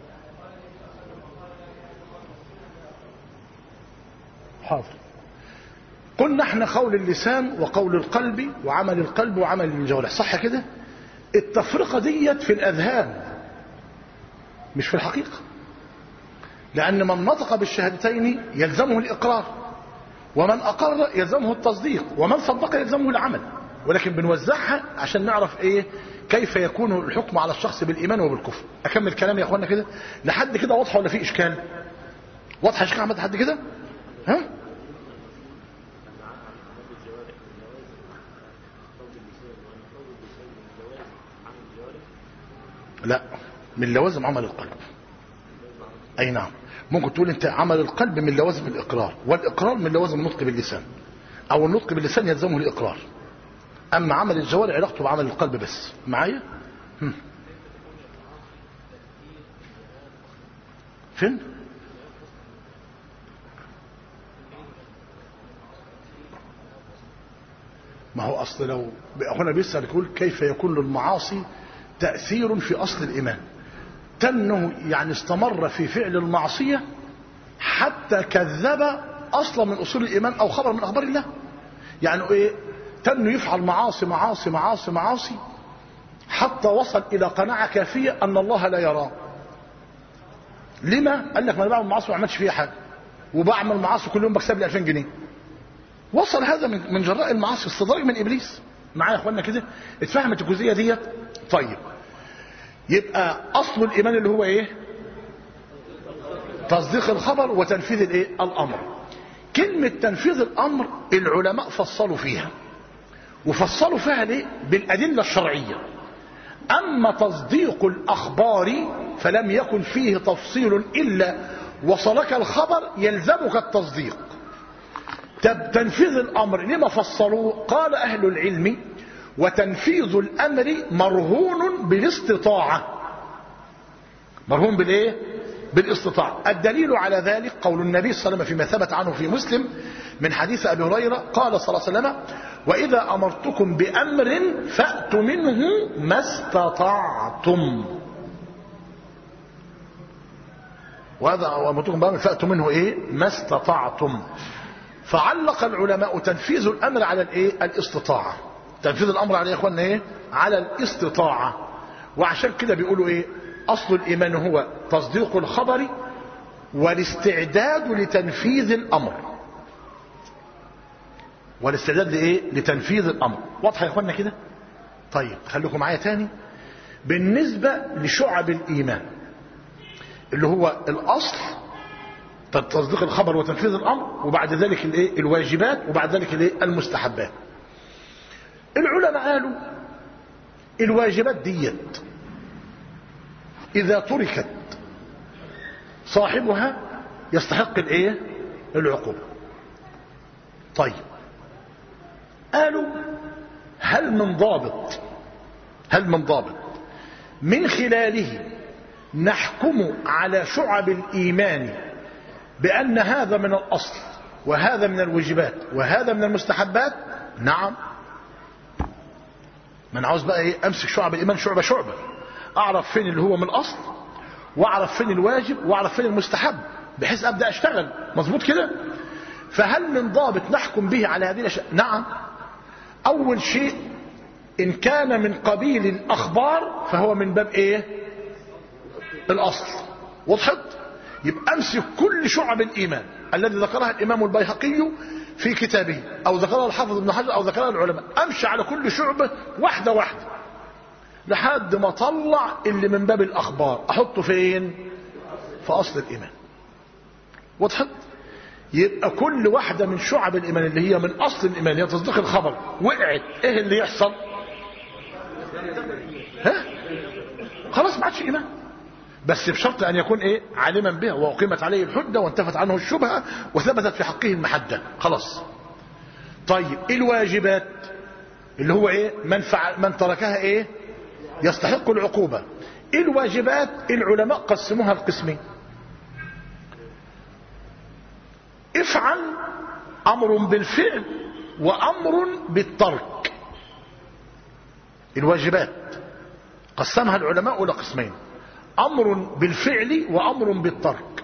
[SPEAKER 1] حاضر قلنا احنا قول اللسان وقول القلب وعمل القلب وعمل الجوارح صح كده التفرقة ديت في الأذهان مش في الحقيقة لأن من نطق بالشهادتين يلزمه الإقرار ومن أقر يلزمه التصديق ومن صدق يلزمه العمل ولكن بنوزعها عشان نعرف ايه كيف يكون الحكم على الشخص بالإيمان وبالكفر أكمل كلامي يا أخوانا كده لحد كده واضحة ولا في إشكال واضحة يا شيخ أحمد لحد كده ها لا من لوازم عمل القلب اي نعم ممكن تقول انت عمل القلب من لوازم الاقرار والاقرار من لوازم النطق باللسان او النطق باللسان يلزمه الاقرار اما عمل الجوارح علاقته بعمل القلب بس معايا هم. فين ما هو اصل لو هنا بيسال يقول كيف يكون للمعاصي تأثير في أصل الإيمان تنه يعني استمر في فعل المعصية حتى كذب أصلا من أصول الإيمان أو خبر من أخبار الله يعني إيه تنه يفعل معاصي معاصي معاصي معاصي حتى وصل إلى قناعة كافية أن الله لا يراه لما؟ قال لك ما أنا بعمل معاصي ما عملتش فيها حاجة وبعمل معاصي كل يوم بكسب لي 2000 جنيه وصل هذا من من جراء المعاصي استدراج من إبليس معايا يا اخوانا كده اتفهمت الجزئيه ديت طيب يبقى اصل الايمان اللي هو ايه تصديق الخبر وتنفيذ الايه الامر كلمه تنفيذ الامر العلماء فصلوا فيها وفصلوا فيها ليه بالادله الشرعيه اما تصديق الاخبار فلم يكن فيه تفصيل الا وصلك الخبر يلزمك التصديق طب تنفيذ الامر لما فصلوه قال اهل العلم وتنفيذ الامر مرهون بالاستطاعه مرهون بالايه بالاستطاعة الدليل على ذلك قول النبي صلى الله عليه وسلم فيما ثبت عنه في مسلم من حديث أبي هريرة قال صلى الله عليه وسلم وإذا أمرتكم بأمر فأتوا منه ما استطعتم وهذا أمرتكم بأمر فأتوا منه إيه ما استطعتم فعلق العلماء تنفيذ الأمر على الإيه الاستطاعة تنفيذ الأمر على يا إخواننا إيه على الاستطاعة وعشان كده بيقولوا إيه أصل الإيمان هو تصديق الخبر والاستعداد لتنفيذ الأمر والاستعداد لإيه لتنفيذ الأمر واضحة يا إخواننا كده طيب خليكم معايا تاني بالنسبة لشعب الإيمان اللي هو الأصل تصديق الخبر وتنفيذ الأمر وبعد ذلك الإيه الواجبات وبعد ذلك الإيه المستحبات العلماء قالوا الواجبات ديت إذا تركت صاحبها يستحق الايه العقوبة طيب قالوا هل من ضابط هل من ضابط من خلاله نحكم على شعب الإيمان بأن هذا من الأصل وهذا من الواجبات وهذا من المستحبات نعم من عاوز بقى ايه امسك شعب الايمان شعبه شعبه اعرف فين اللي هو من الاصل واعرف فين الواجب واعرف فين المستحب بحيث ابدا اشتغل مظبوط كده فهل من ضابط نحكم به على هذه الاشياء نعم اول شيء ان كان من قبيل الاخبار فهو من باب ايه الاصل وضحت يبقى امسك كل شعب الايمان الذي ذكرها الامام البيهقي في كتابه او ذكرها الحافظ ابن حجر او ذكرها العلماء امشي على كل شعبه واحده واحده لحد ما اطلع اللي من باب الاخبار احطه فين في اصل الايمان وضحت يبقى كل واحده من شعب الايمان اللي هي من اصل الايمان هي تصديق الخبر وقعت ايه اللي يحصل ها خلاص ما عادش ايمان بس بشرط ان يكون ايه عالما بها واقيمت عليه الحجه وانتفت عنه الشبهه وثبتت في حقه المحده خلاص طيب الواجبات اللي هو ايه من فعل من تركها ايه يستحق العقوبه الواجبات العلماء قسموها لقسمين افعل امر بالفعل وامر بالترك الواجبات قسمها العلماء الى قسمين امر بالفعل وامر بالترك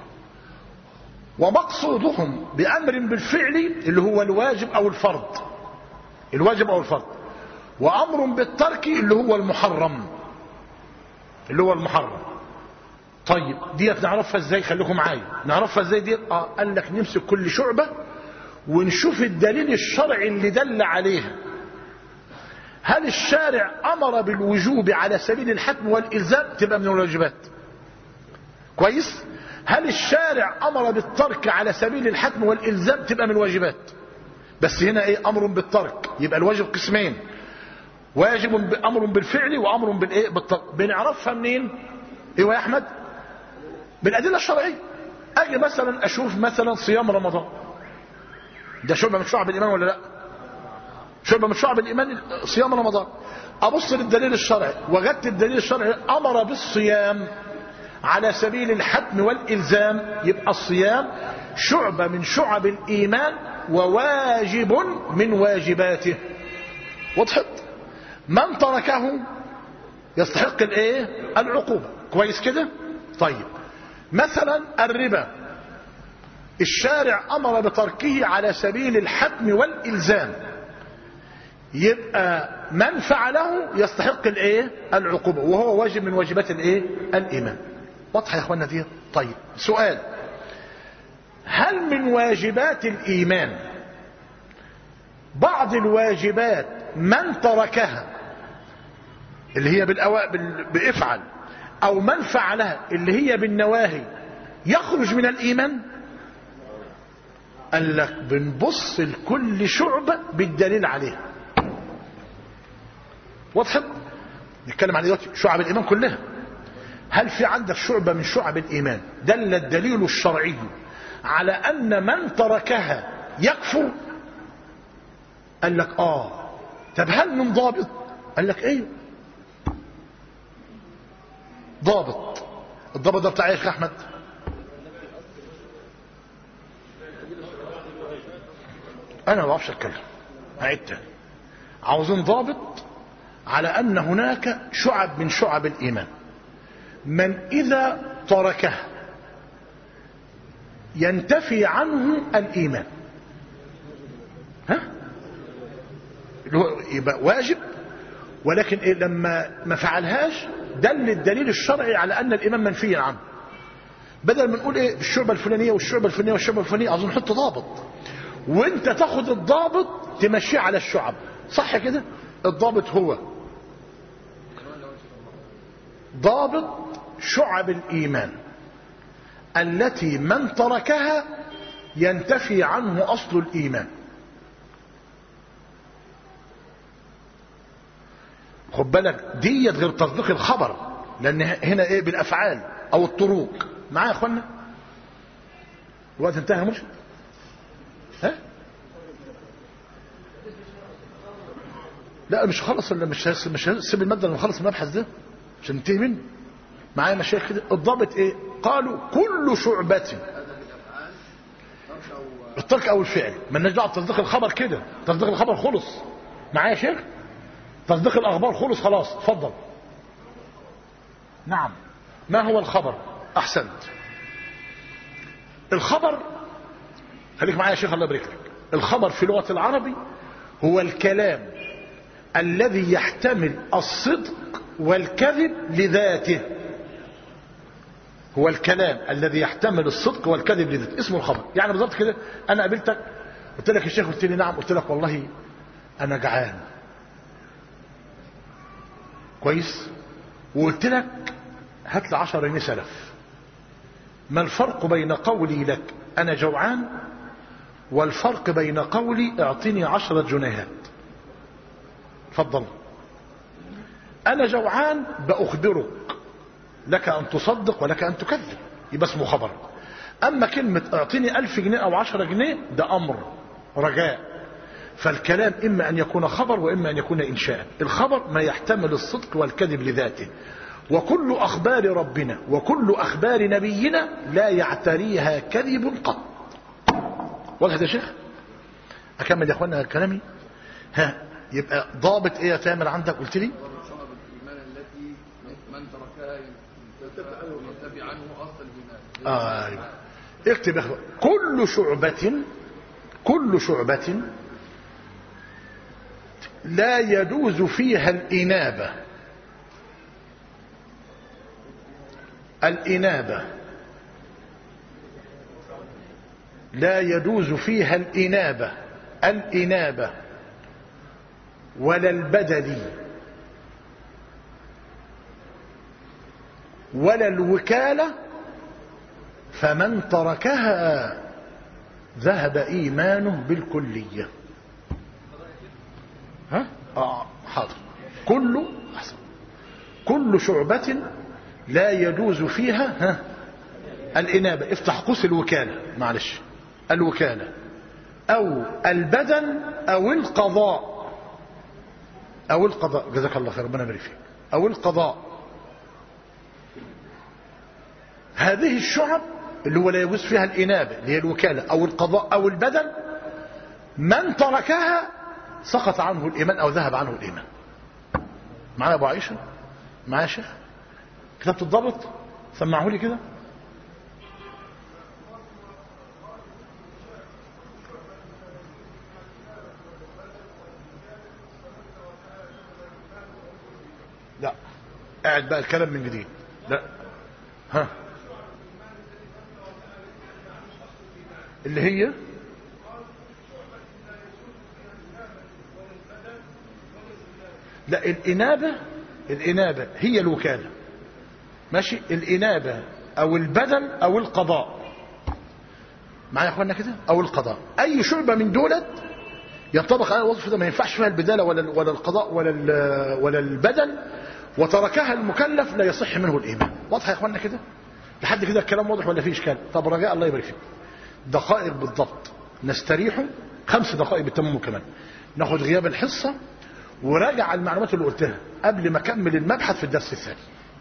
[SPEAKER 1] ومقصودهم بامر بالفعل اللي هو الواجب او الفرض الواجب او الفرض وامر بالترك اللي هو المحرم اللي هو المحرم طيب ديت نعرفها ازاي خليكم معايا نعرفها ازاي ديت اه قال لك نمسك كل شعبه ونشوف الدليل الشرعي اللي دل عليها هل الشارع امر بالوجوب على سبيل الحتم والالزام تبقى من الواجبات كويس هل الشارع امر بالترك على سبيل الحتم والالزام تبقى من الواجبات بس هنا ايه امر بالترك يبقى الواجب قسمين واجب امر بالفعل وامر بالايه بالترك بنعرفها منين ايوه يا احمد بالادله الشرعيه اجي مثلا اشوف مثلا صيام رمضان ده شعبه من شعب الايمان ولا لا شعبة من شعب الإيمان صيام رمضان أبص للدليل الشرعي وجدت الدليل الشرعي أمر بالصيام على سبيل الحتم والإلزام يبقى الصيام شعبة من شعب الإيمان وواجب من واجباته وضحت من تركه يستحق الايه العقوبة كويس كده طيب مثلا الربا الشارع أمر بتركه على سبيل الحتم والإلزام يبقى من فعله يستحق الايه العقوبه وهو واجب من واجبات الايه الايمان واضحه يا اخوانا دي طيب سؤال هل من واجبات الايمان بعض الواجبات من تركها اللي هي بالأوا... بال... بافعل او من فعلها اللي هي بالنواهي يخرج من الايمان قال لك بنبص لكل شعبه بالدليل عليها وضحت نتكلم عن دلوقتي شعب الايمان كلها هل في عندك شعبه من شعب الايمان دل الدليل الشرعي على ان من تركها يكفر قال لك اه طب هل من ضابط قال لك ايوه ضابط الضابط ده بتاع ايه يا احمد انا ما بعرفش اتكلم هعيد تاني عاوزين ضابط على ان هناك شعب من شعب الايمان من اذا تركها ينتفي عنه الايمان ها اللي هو يبقى واجب ولكن إيه لما ما فعلهاش دل الدليل الشرعي على ان الايمان منفي عنه بدل ما نقول ايه الشعبة الفلانية والشعبة الفلانية والشعبة الفلانية عاوزين نحط ضابط وانت تاخد الضابط تمشيه على الشعب صح كده الضابط هو ضابط شعب الايمان التي من تركها ينتفي عنه اصل الايمان خد بالك ديت غير تصديق الخبر لان هنا ايه بالافعال او الطرق معايا يا اخوانا الوقت انتهى يا مرشد ها لا مش خلص ولا مش هس- مش هسيب الماده لما نخلص المبحث ده عشان ننتهي منه معايا مشايخ كده الضابط ايه قالوا كل شعبة الترك او الفعل مالناش دعوه بتصديق الخبر كده تصديق الخبر خلص معايا يا شيخ تصديق الاخبار خلص خلاص اتفضل نعم ما هو الخبر احسنت الخبر خليك معايا يا شيخ الله يبارك لك الخبر في لغه العربي هو الكلام الذي يحتمل الصدق والكذب لذاته هو الكلام الذي يحتمل الصدق والكذب لذاته اسمه الخبر يعني بالظبط كده انا قابلتك قلت لك يا شيخ قلت لي نعم قلت لك والله انا جعان كويس وقلت لك هات لي 10 جنيه سلف ما الفرق بين قولي لك انا جوعان والفرق بين قولي اعطني عشرة جنيهات تفضل انا جوعان باخبرك لك ان تصدق ولك ان تكذب يبقى اسمه خبر اما كلمة اعطني الف جنيه او عشرة جنيه ده امر رجاء فالكلام اما ان يكون خبر واما ان يكون انشاء الخبر ما يحتمل الصدق والكذب لذاته وكل اخبار ربنا وكل اخبار نبينا لا يعتريها كذب قط واضح يا شيخ اكمل يا اخوانا كلامي ها يبقى ضابط ايه يا تامر عندك قلت لي
[SPEAKER 2] شعب الإيمان التي من تركها ينتفي عنه أصل الإيمان
[SPEAKER 1] آه أيوة. اكتب يا اخوان كل شعبة كل شعبة لا يجوز فيها الإنابة الإنابة لا يجوز فيها الإنابة الإنابة ولا البدل ولا الوكالة فمن تركها ذهب إيمانه بالكلية ها؟ آه حاضر كل أحسن كل شعبة لا يجوز فيها ها الإنابة افتح قوس الوكالة معلش الوكالة أو البدن أو القضاء أو القضاء جزاك الله خير ربنا يبارك فيك أو القضاء هذه الشعب اللي هو لا يجوز فيها الإنابة اللي هي الوكالة أو القضاء أو البدن من تركها سقط عنه الإيمان أو ذهب عنه الإيمان معايا أبو عائشة معايا شيخ كتابة الضبط سمعه لي كده لا قاعد بقى الكلام من جديد لا ها اللي هي لا الإنابة الإنابة هي الوكالة ماشي الإنابة أو البدل أو القضاء معايا يا أخوانا كده أو القضاء أي شعبة من دولت ينطبق على الوظيفة ده ما ينفعش فيها البدالة ولا ولا القضاء ولا ولا البدل وتركها المكلف لا يصح منه الإيمان واضح يا أخوانا كده لحد كده الكلام واضح ولا فيه إشكال طب رجاء الله يبارك فيك دقائق بالضبط نستريح خمس دقائق بالتمام كمان ناخد غياب الحصة وراجع المعلومات اللي قلتها قبل ما اكمل المبحث في الدرس الثاني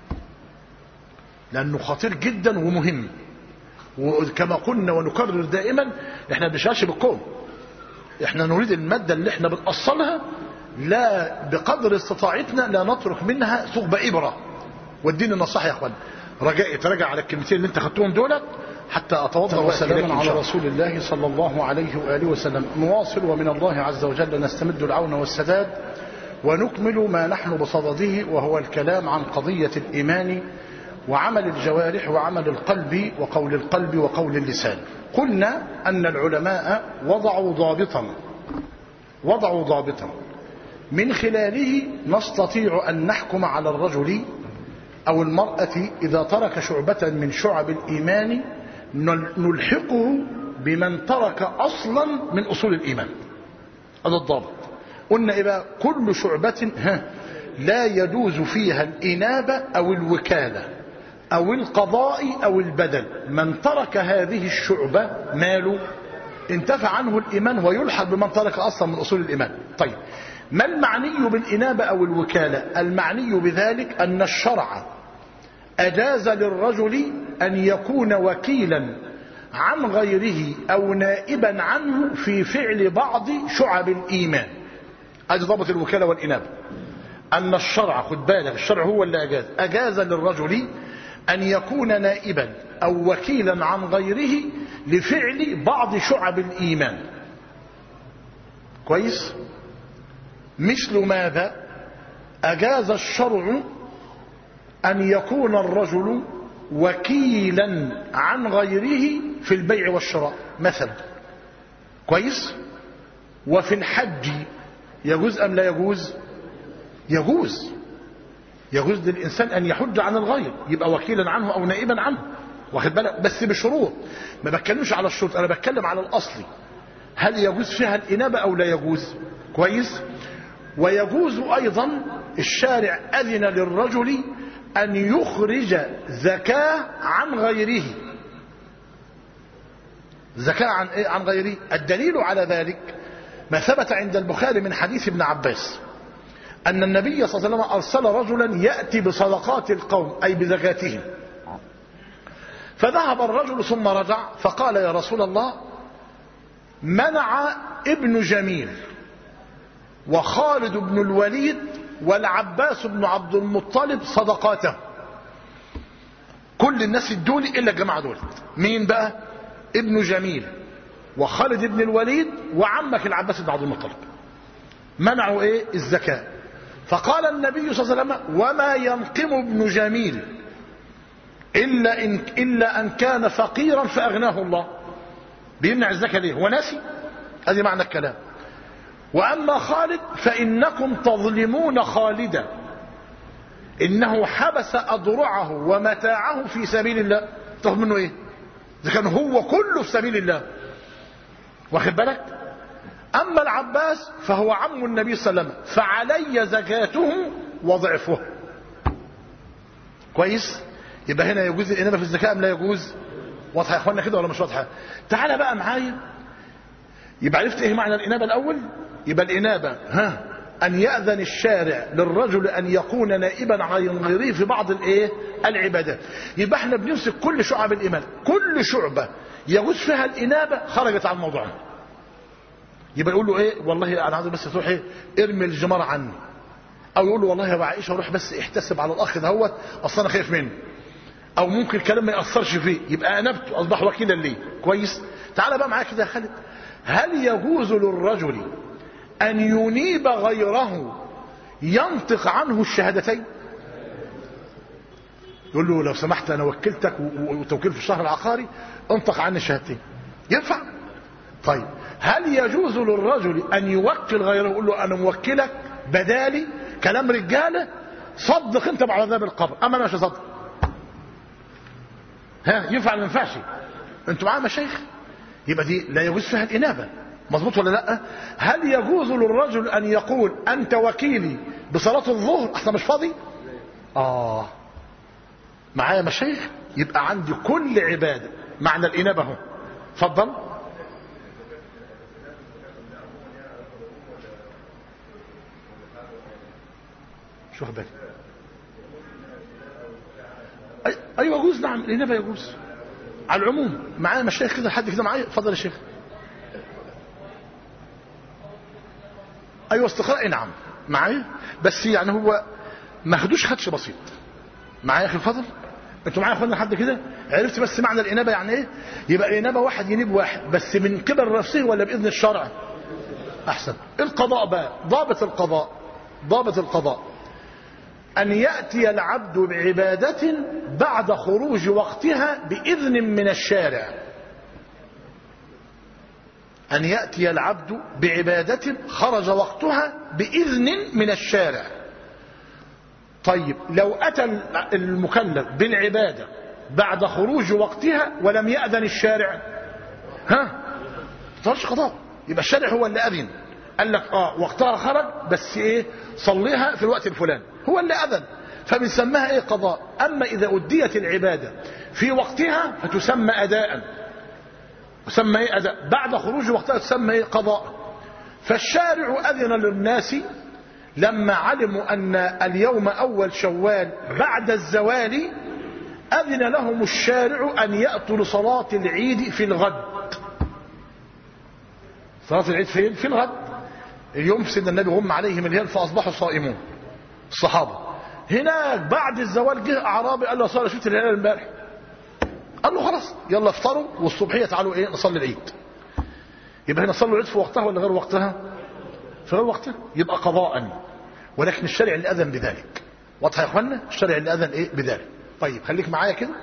[SPEAKER 1] لانه خطير جدا ومهم وكما قلنا ونكرر دائما احنا ما بنشتغلش بالكون احنا نريد المادة اللي احنا بنأصلها لا بقدر استطاعتنا لا نترك منها ثقب إبرة والدين النصح يا اخوان رجائي تراجع على الكلمتين اللي انت خدتهم دولت حتى اتوضا
[SPEAKER 3] وسلاما على رسول الله صلى الله عليه وآله وسلم نواصل ومن الله عز وجل نستمد العون والسداد ونكمل ما نحن بصدده وهو الكلام عن قضية الإيمان وعمل الجوارح وعمل القلب وقول القلب وقول اللسان قلنا أن العلماء وضعوا ضابطا وضعوا ضابطا من خلاله نستطيع أن نحكم على الرجل أو المرأة إذا ترك شعبة من شعب الإيمان نلحقه بمن ترك أصلا من أصول الإيمان هذا الضابط قلنا إذا كل شعبة ها لا يجوز فيها الإنابة أو الوكالة أو القضاء أو البدل من ترك هذه الشعبة ماله انتفع عنه الإيمان ويلحق بمن ترك أصلا من أصول الإيمان طيب ما المعني بالإنابة أو الوكالة المعني بذلك أن الشرع أجاز للرجل أن يكون وكيلا عن غيره أو نائبا عنه في فعل بعض شعب الإيمان هذه ضابط الوكالة والإنابة أن الشرع خد بالك الشرع هو اللي أجاز أجاز للرجل أن يكون نائبا أو وكيلا عن غيره لفعل بعض شعب الإيمان كويس مثل ماذا أجاز الشرع أن يكون الرجل وكيلا عن غيره في البيع والشراء مثلا كويس وفي الحج يجوز أم لا يجوز يجوز يجوز للإنسان أن يحج عن الغير يبقى وكيلا عنه أو نائبا عنه واخد بالك بس بشروط ما بتكلمش على الشروط أنا بتكلم على الأصل هل يجوز فيها الإنابة أو لا يجوز كويس ويجوز أيضا الشارع أذن للرجل أن يخرج زكاة عن غيره زكاة عن, إيه؟ عن غيره الدليل على ذلك ما ثبت عند البخاري من حديث ابن عباس أن النبي صلى الله عليه وسلم أرسل رجلا يأتي بصدقات القوم أي بزكاتهم فذهب الرجل ثم رجع فقال يا رسول الله منع ابن جميل وخالد بن الوليد والعباس بن عبد المطلب صدقاته كل الناس ادوني الا الجماعه دول مين بقى ابن جميل وخالد بن الوليد وعمك العباس بن عبد المطلب منعوا ايه الزكاه فقال النبي صلى الله عليه وسلم وما ينقم ابن جميل الا ان الا ان كان فقيرا فاغناه الله بيمنع الزكاه ليه هو ناسي هذه معنى الكلام وأما خالد فإنكم تظلمون خالدا إنه حبس أضرعه ومتاعه في سبيل الله تاخد منه إيه إذا كان هو كله في سبيل الله واخد بالك أما العباس فهو عم النبي صلى الله عليه وسلم فعلي زكاته وضعفه كويس يبقى هنا يجوز الإنابة في الزكاة أم لا يجوز واضحة يا إخوانا كده ولا مش واضحة تعالى بقى معايا يبقى عرفت إيه معنى الإنابة الأول يبقى الإنابة ها أن يأذن الشارع للرجل أن يكون نائبا عن غيره في بعض الإيه العبادات يبقى احنا بنمسك كل شعب الإيمان كل شعبة يجوز فيها الإنابة خرجت عن موضوعها يبقى يقول له ايه والله انا عايز بس تروح ايه ارمي الجمار عني او يقول له والله يا ابو عائشه روح بس احتسب على الاخ دهوت اصل انا خايف منه او ممكن الكلام ما ياثرش فيه يبقى انبته اصبح وكيلا ليه كويس تعال بقى معايا كده يا خالد هل يجوز للرجل أن ينيب غيره ينطق عنه الشهادتين يقول له لو سمحت أنا وكلتك وتوكيل في الشهر العقاري انطق عني الشهادتين ينفع طيب هل يجوز للرجل أن يوكل غيره يقول له أنا موكلك بدالي كلام رجالة صدق انت بعد عذاب القبر أما أنا مش هصدق ها ينفع ما ينفعش انتوا معايا مشايخ يبقى دي لا يجوز فيها الإنابة مظبوط ولا لا هل يجوز للرجل أن يقول أنت وكيلي بصلاة الظهر احنا مش فاضي آه معايا مشايخ يبقى عندي كل عبادة معنى الإنابة هو اتفضل شوف بالك أي... ايوه يجوز نعم الإنابة يجوز على العموم معايا مشايخ كده حد كده معايا اتفضل يا شيخ
[SPEAKER 1] ايوه استقراء نعم معايا بس يعني هو ما خدوش خدش بسيط معايا يا اخي الفضل انتوا معايا يا اخوانا لحد كده عرفت بس معنى الانابه يعني ايه يبقى الانابه واحد ينيب واحد بس من قبل نفسه ولا باذن الشرع احسن القضاء بقى ضابط القضاء ضابط القضاء ان ياتي العبد بعباده بعد خروج وقتها باذن من الشارع ان ياتي العبد بعباده خرج وقتها باذن من الشارع طيب لو أتى المكلف بالعبادة بعد خروج وقتها ولم يأذن الشارع ها طرش قضاء يبقى الشارع هو اللي أذن قال لك آه وقتها خرج بس إيه صليها في الوقت الفلاني هو اللي أذن فبنسميها إيه قضاء أما إذا أديت العبادة في وقتها فتسمى أداء تسمى إيه أداء بعد خروج وقتها تسمى إيه قضاء فالشارع أذن للناس لما علموا أن اليوم أول شوال بعد الزوال أذن لهم الشارع أن يأتوا لصلاة العيد في الغد صلاة العيد فين؟ في الغد اليوم سيدنا النبي هم عليهم الهلال فأصبحوا صائمون الصحابة هناك بعد الزوال جه أعرابي قال له صار شفت الهلال امبارح قال له خلاص يلا افطروا والصبحية تعالوا ايه نصلي العيد يبقى هنا صلوا العيد في وقتها ولا غير وقتها في غير وقتها يبقى قضاء ولكن الشرع اللي أذن بذلك واضح يا اخوانا الشرع اللي أذن ايه بذلك طيب خليك معايا كده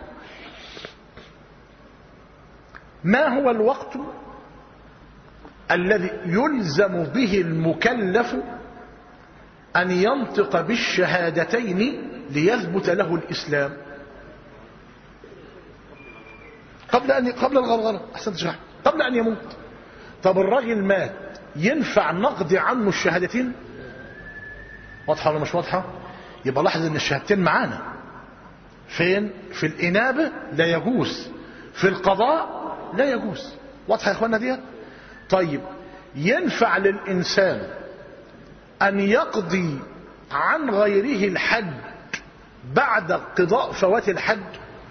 [SPEAKER 1] ما هو الوقت الذي يلزم به المكلف أن ينطق بالشهادتين ليثبت له الإسلام قبل أن قبل الغرغرة أحسنت شرح قبل أن يموت طب الراجل مات ينفع نقضي عنه الشهادتين واضحة ولا مش واضحة يبقى لاحظ ان الشهادتين معانا فين في الإنابة لا يجوز في القضاء لا يجوز واضحة يا اخوانا ديت طيب ينفع للإنسان أن يقضي عن غيره الحج بعد قضاء فوات الحج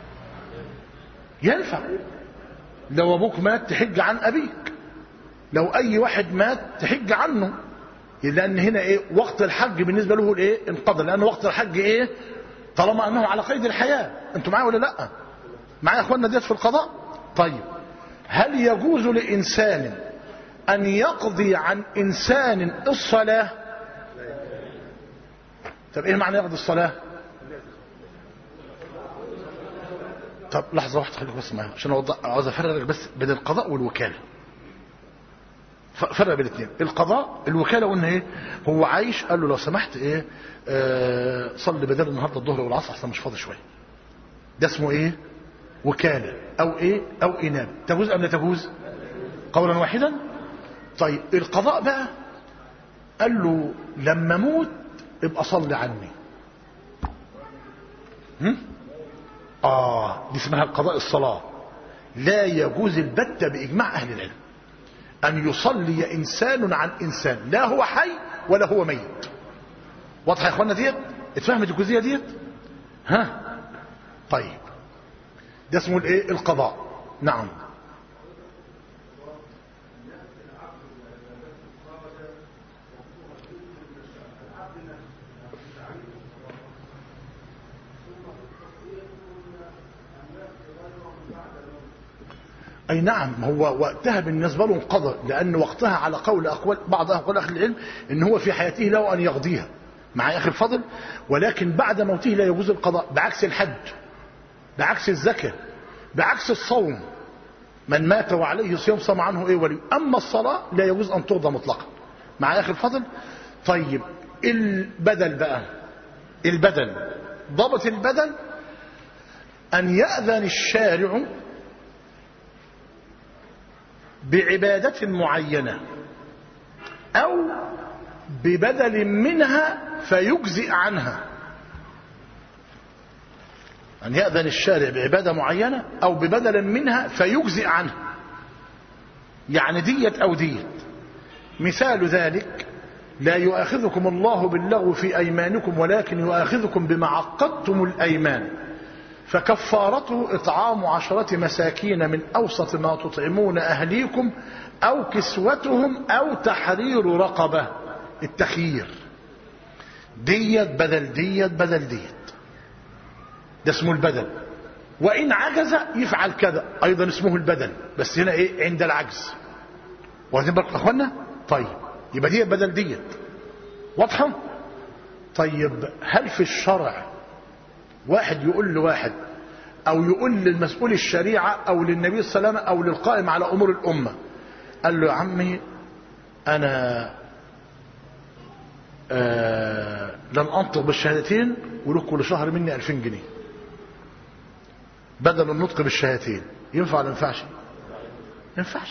[SPEAKER 1] ينفع لو أبوك مات تحج عن أبيك لو أي واحد مات تحج عنه لأن هنا إيه وقت الحج بالنسبة له الإيه انقضى لأن وقت الحج إيه طالما أنه على قيد الحياة أنتوا معايا ولا لأ معايا أخواننا ديت في القضاء طيب هل يجوز لإنسان أن يقضي عن إنسان الصلاة طب إيه معنى يقضي الصلاة طب لحظة واحدة خليك بس معايا عشان عاوز أفرق بس بين القضاء والوكالة فرق بين الاثنين القضاء الوكالة قلنا ايه هو عايش قال له لو سمحت ايه آه صلي بدل النهارده الظهر والعصر احسن مش فاضي شويه ده اسمه ايه وكالة او ايه او اناب تجوز ام لا تجوز قولا واحدا طيب القضاء بقى قال له لما موت ابقى صلي عني هم؟ اه دي اسمها القضاء الصلاة لا يجوز البتة بإجماع أهل العلم أن يصلي إنسان عن إنسان لا هو حي ولا هو ميت واضحة يا إخوانا ديت اتفهمت الجزئية ديت ها طيب ده اسمه الايه القضاء نعم أي نعم هو وقتها بالنسبة له انقضى لأن وقتها على قول أقوال بعض أقوال أهل العلم إن هو في حياته له أن يقضيها مع أخي الفضل ولكن بعد موته لا يجوز القضاء بعكس الحج بعكس الزكاة بعكس الصوم من مات وعليه صيام صام عنه ايه ولي اما الصلاة لا يجوز ان تقضى مطلقا مع اخي الفضل طيب البدل بقى البدل ضبط البدل ان يأذن الشارع بعبادة معينة او ببدل منها فيجزئ عنها أن يأذن الشارع بعبادة معينة أو ببدل منها فيجزئ عنها يعني دية أو دية مثال ذلك لا يؤاخذكم الله باللغو في أيمانكم ولكن يؤاخذكم بما عقدتم الأيمان فكفارته إطعام عشرة مساكين من أوسط ما تطعمون أهليكم أو كسوتهم أو تحرير رقبة التخيير ديت بدل ديت بدل ديت ده اسمه البدل وإن عجز يفعل كذا أيضا اسمه البدل بس هنا إيه عند العجز واخدين بالكم يا أخوانا طيب يبقى ديت بدل ديت واضحة طيب هل في الشرع واحد يقول لواحد أو يقول للمسؤول الشريعة أو للنبي صلى الله عليه وسلم أو للقائم على أمور الأمة قال له يا عمي أنا آه لن أنطق بالشهادتين ولك كل شهر مني 2000 جنيه بدل النطق بالشهادتين ينفع ولا ما ينفعش؟ ما ينفعش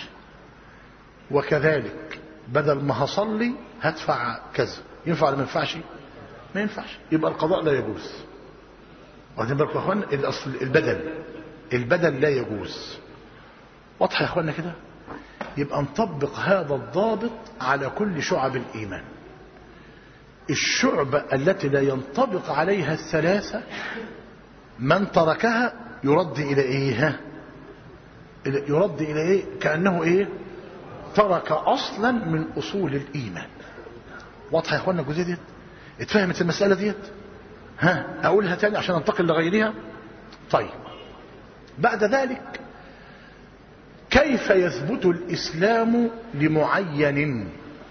[SPEAKER 1] وكذلك بدل ما هصلي هدفع كذا ينفع ولا ما ينفعش؟ ما ينفعش يبقى القضاء لا يجوز واخدين بالكم يا اخوانا الاصل البدل البدل لا يجوز واضحه يا اخوانا كده يبقى نطبق هذا الضابط على كل شعب الايمان الشعبة التي لا ينطبق عليها الثلاثة من تركها يرد إلى إيه ها؟ يرد إلى إيه كأنه إيه ترك أصلا من أصول الإيمان واضحة يا أخوانا الجزئية ديت اتفهمت المسألة ديت ها أقولها تاني عشان أنتقل لغيرها طيب بعد ذلك كيف يثبت الإسلام لمعين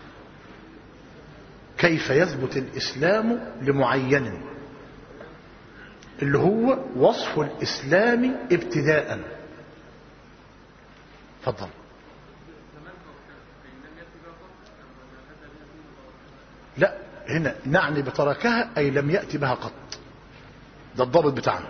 [SPEAKER 1] كيف يثبت الإسلام لمعين اللي هو وصف الإسلام ابتداء تفضل لا هنا نعني بتركها أي لم يأتي بها قط ده الضابط بتاعنا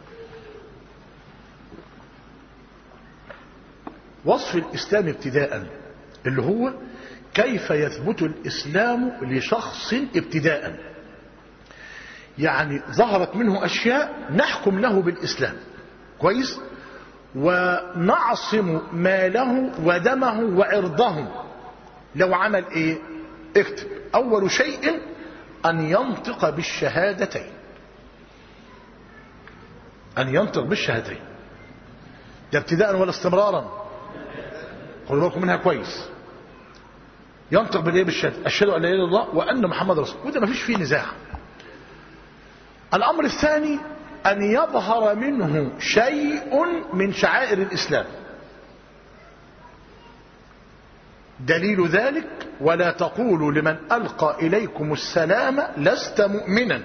[SPEAKER 1] وصف الإسلام ابتداء اللي هو كيف يثبت الإسلام لشخص ابتداء يعني ظهرت منه أشياء نحكم له بالإسلام كويس ونعصم ماله ودمه وعرضه لو عمل ايه اكتب اول شيء ان ينطق بالشهادتين ان ينطق بالشهادتين ده ابتداء ولا استمرارا خدوا بالكم منها كويس ينطق بالايه بالشهاده اشهد ان لا اله الا الله وان محمد رسول وده ما فيش فيه نزاع الامر الثاني ان يظهر منه شيء من شعائر الاسلام دليل ذلك ولا تقولوا لمن القى اليكم السلام لست مؤمنا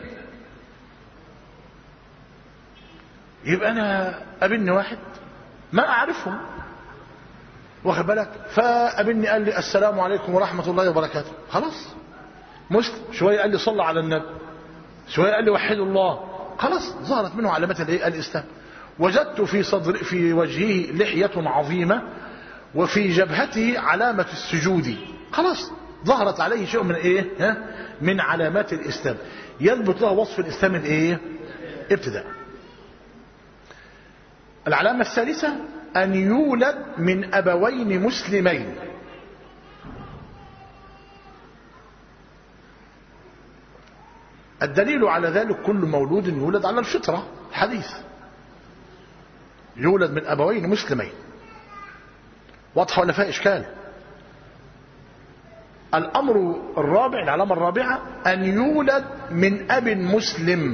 [SPEAKER 1] يبقى انا قابلني واحد ما اعرفه واخد بالك فقابلني قال لي السلام عليكم ورحمه الله وبركاته خلاص مسلم شويه قال لي صلى على النبي شويه قال لي وحدوا الله خلاص ظهرت منه علامات الايه الاسلام وجدت في صدر في وجهه لحيه عظيمه وفي جبهته علامه السجود خلاص ظهرت عليه شيء من ايه ها من علامات الاسلام يثبت له وصف الاسلام الايه ابتداء العلامه الثالثه ان يولد من ابوين مسلمين الدليل على ذلك كل مولود يولد على الفطرة حديث يولد من أبوين مسلمين واضحة ولا فيها إشكال الأمر الرابع العلامة الرابعة أن يولد من أب مسلم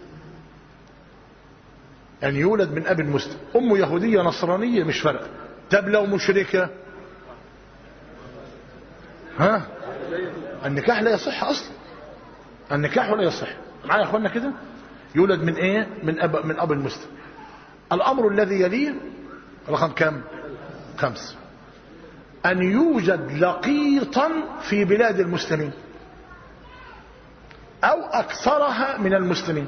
[SPEAKER 1] أن يولد من أب مسلم أمه يهودية نصرانية مش فارقة طب لو مشركة ها النكاح لا يصح أصلا النكاح ولا يصح معايا يا اخوانا كده يولد من ايه من اب من اب المسلم الامر الذي يليه رقم كم خمس ان يوجد لقيطا في بلاد المسلمين او اكثرها من المسلمين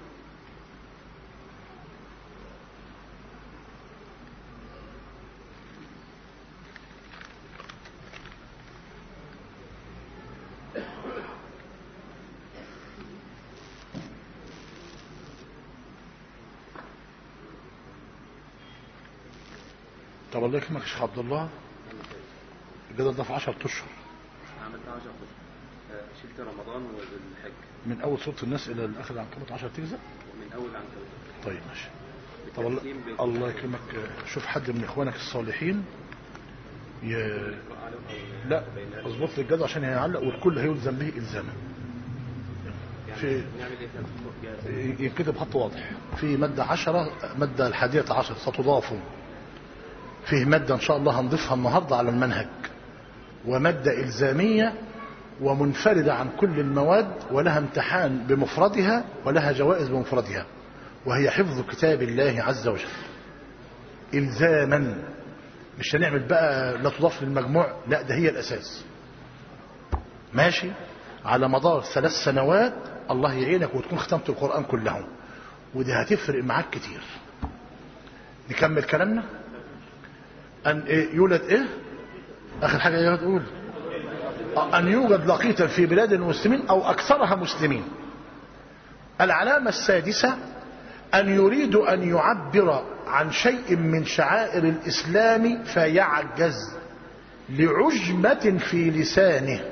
[SPEAKER 1] طب الله يكرمك يا شيخ عبد الله الجدل ده في 10 اشهر
[SPEAKER 4] عملت 10 شلت رمضان والحج
[SPEAKER 1] من اول سوره الناس الى الاخر عنكبوت 10 تجزء
[SPEAKER 4] ومن اول عن كده
[SPEAKER 1] طيب ماشي طب الله, الله يكرمك شوف حد من اخوانك الصالحين ي... لا اظبط لي الجدول عشان هيعلق والكل هيلزم به الزاما في
[SPEAKER 4] نعمل ايه كده جاهز
[SPEAKER 1] ينكتب خط واضح في مادة عشرة مادة الحادية عشر ستضاف فيه مادة إن شاء الله هنضيفها النهاردة على المنهج ومادة إلزامية ومنفردة عن كل المواد ولها امتحان بمفردها ولها جوائز بمفردها وهي حفظ كتاب الله عز وجل إلزاما مش هنعمل بقى لا تضاف للمجموع لا ده هي الأساس ماشي على مدار ثلاث سنوات الله يعينك وتكون ختمت القرآن كله ودي هتفرق معاك كتير نكمل كلامنا أن إيه يولد إيه آخر حاجة يا تقول أن يوجد لقيطا في بلاد المسلمين أو أكثرها مسلمين العلامة السادسة أن يريد أن يعبر عن شيء من شعائر الإسلام فيعجز لعجمة في لسانه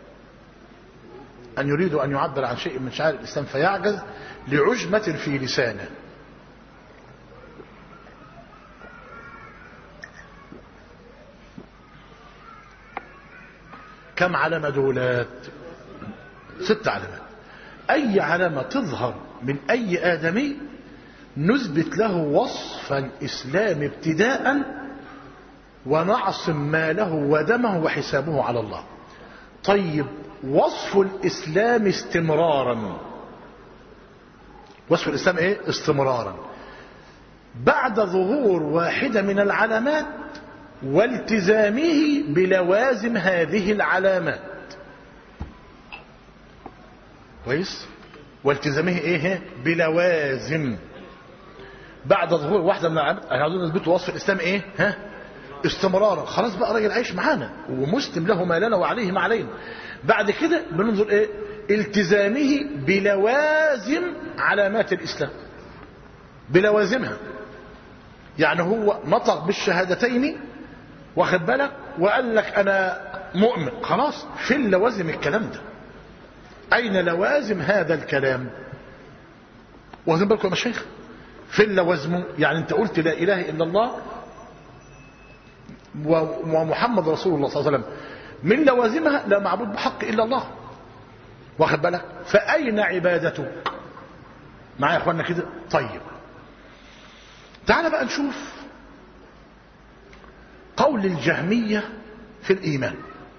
[SPEAKER 1] أن يريد أن يعبر عن شيء من شعائر الإسلام فيعجز لعجمة في لسانه كم علامة دولات ست علامات أي علامة تظهر من أي آدمي نثبت له وصف الإسلام ابتداء ونعصم ماله ودمه وحسابه على الله طيب وصف الإسلام استمرارا وصف الإسلام إيه استمرارا بعد ظهور واحدة من العلامات والتزامه بلوازم هذه العلامات كويس والتزامه ايه بلوازم بعد ظهور واحدة من العلامات عايزين نثبت وصف الاسلام ايه ها استمرارا خلاص بقى راجل عايش معانا ومسلم له ما لنا وعليه ما علينا بعد كده بننظر ايه التزامه بلوازم علامات الاسلام بلوازمها يعني هو نطق بالشهادتين واخد بالك وقال لك انا مؤمن خلاص فين لوازم الكلام ده اين لوازم هذا الكلام واخدين بالكم يا مشايخ فين لوازمه يعني انت قلت لا اله الا الله ومحمد رسول الله صلى الله عليه وسلم من لوازمها لا معبود بحق الا الله واخد بالك فاين عبادته معايا يا اخوانا كده طيب تعال بقى نشوف قول الجهمية في الإيمان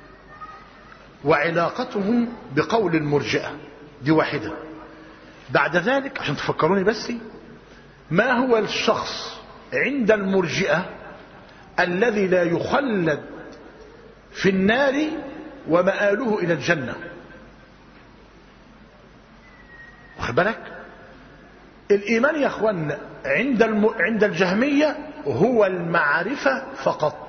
[SPEAKER 1] وعلاقتهم بقول المرجئة دي واحدة بعد ذلك عشان تفكروني بس ما هو الشخص عند المرجئة الذي لا يخلد في النار ومآله إلى الجنة واخد بالك الإيمان يا أخوان عند الم... عند الجهمية هو المعرفة فقط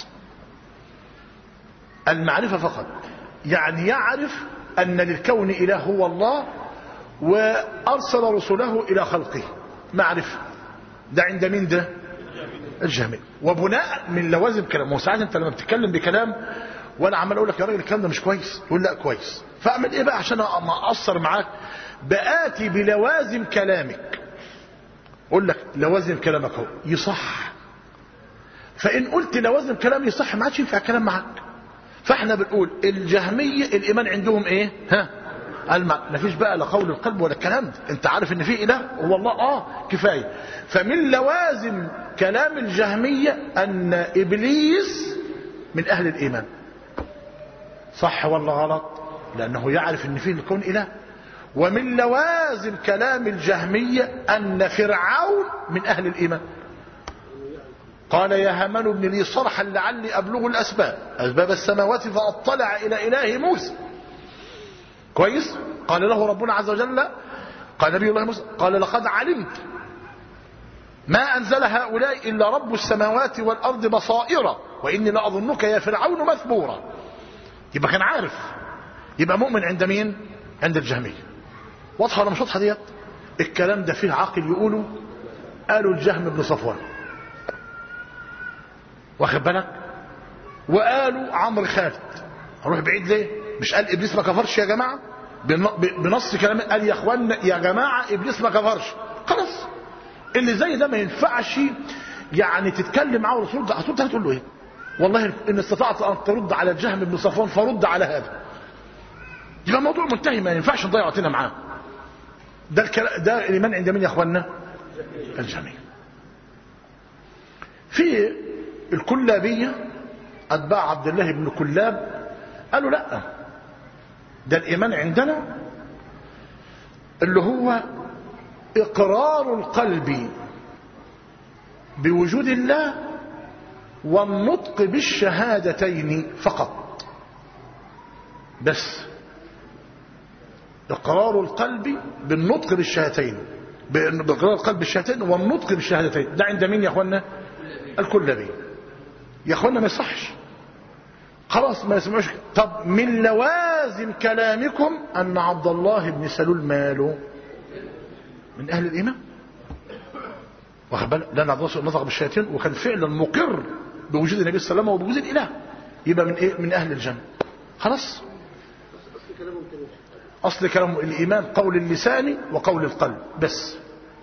[SPEAKER 1] المعرفة فقط يعني يعرف أن للكون إله هو الله وأرسل رسله إلى خلقه معرفة ده عند مين ده الجهمية وبناء من لوازم كلام وساعات انت لما بتتكلم بكلام وانا عمال اقول لك يا راجل الكلام ده مش كويس تقول لا كويس فاعمل ايه بقى عشان ما اقصر معاك بآتي بلوازم كلامك اقول لك لوازم كلامك اهو يصح فان قلت لوازم كلام يصح ما عادش ينفع كلام معاك فاحنا بنقول الجهمية الايمان عندهم ايه ها المعنى مفيش بقى لا قول القلب ولا الكلام ده انت عارف ان في اله هو الله اه كفايه فمن لوازم كلام الجهميه ان ابليس من اهل الايمان صح ولا غلط لانه يعرف ان في الكون اله ومن لوازم كلام الجهميه ان فرعون من اهل الايمان قال يا هامان ابن لي صرحا لعلي ابلغ الاسباب اسباب السماوات فاطلع الى اله موسى كويس قال له ربنا عز وجل قال نبي الله موسى قال لقد علمت ما أنزل هؤلاء إلا رب السماوات والأرض بصائر وإني لأظنك يا فرعون مثبورا يبقى كان عارف يبقى مؤمن عند مين عند الجهمية واضحة ولا مش واضحة ديت الكلام ده فيه عاقل يقوله قالوا الجهم بن صفوان واخد بالك وقالوا عمرو خالد هروح بعيد ليه مش قال ابليس ما كفرش يا جماعه بنص كلام قال يا اخوانا يا جماعه ابليس ما كفرش خلاص اللي زي ده ما ينفعش يعني تتكلم معاه الرسول ده هتقول هتقول له ايه والله ان استطعت ان ترد على الجهم بن صفوان فرد على هذا يبقى الموضوع منتهي ما ينفعش نضيع وقتنا معاه ده الكلام ده الايمان عند مين يا اخوانا الجميع في الكلابيه اتباع عبد الله بن كلاب قالوا لا ده الايمان عندنا اللي هو اقرار القلب بوجود الله والنطق بالشهادتين فقط بس اقرار القلب بالنطق بالشهادتين باقرار القلب بالشهادتين والنطق بالشهادتين ده عند مين يا اخوانا الكلبي يا اخوانا ما يصحش خلاص ما يسمعوش طب من لوازم كلامكم ان عبد الله بن سلول ماله من اهل الايمان واخد بالك لان عبد الله نطق بالشياطين وكان فعلا مقر بوجود النبي صلى الله عليه وسلم وبوجود الاله يبقى من ايه من اهل الجنه خلاص اصل كلام الايمان قول اللسان وقول القلب بس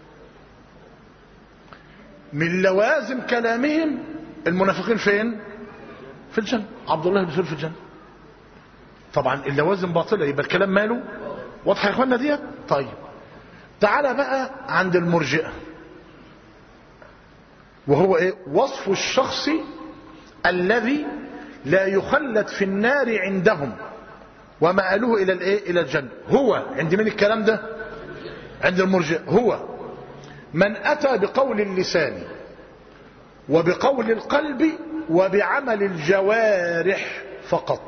[SPEAKER 1] من لوازم كلامهم المنافقين فين في الجنه عبد الله بن سلول في الجنه طبعا اللوازم باطله يبقى الكلام ماله واضحه يا اخوانا ديت طيب تعالى بقى عند المرجئه وهو ايه وصف الشخص الذي لا يخلد في النار عندهم ومآله الى الايه الى الجنه هو عند مين الكلام ده عند المرجئه هو من اتى بقول اللسان وبقول القلب وبعمل الجوارح فقط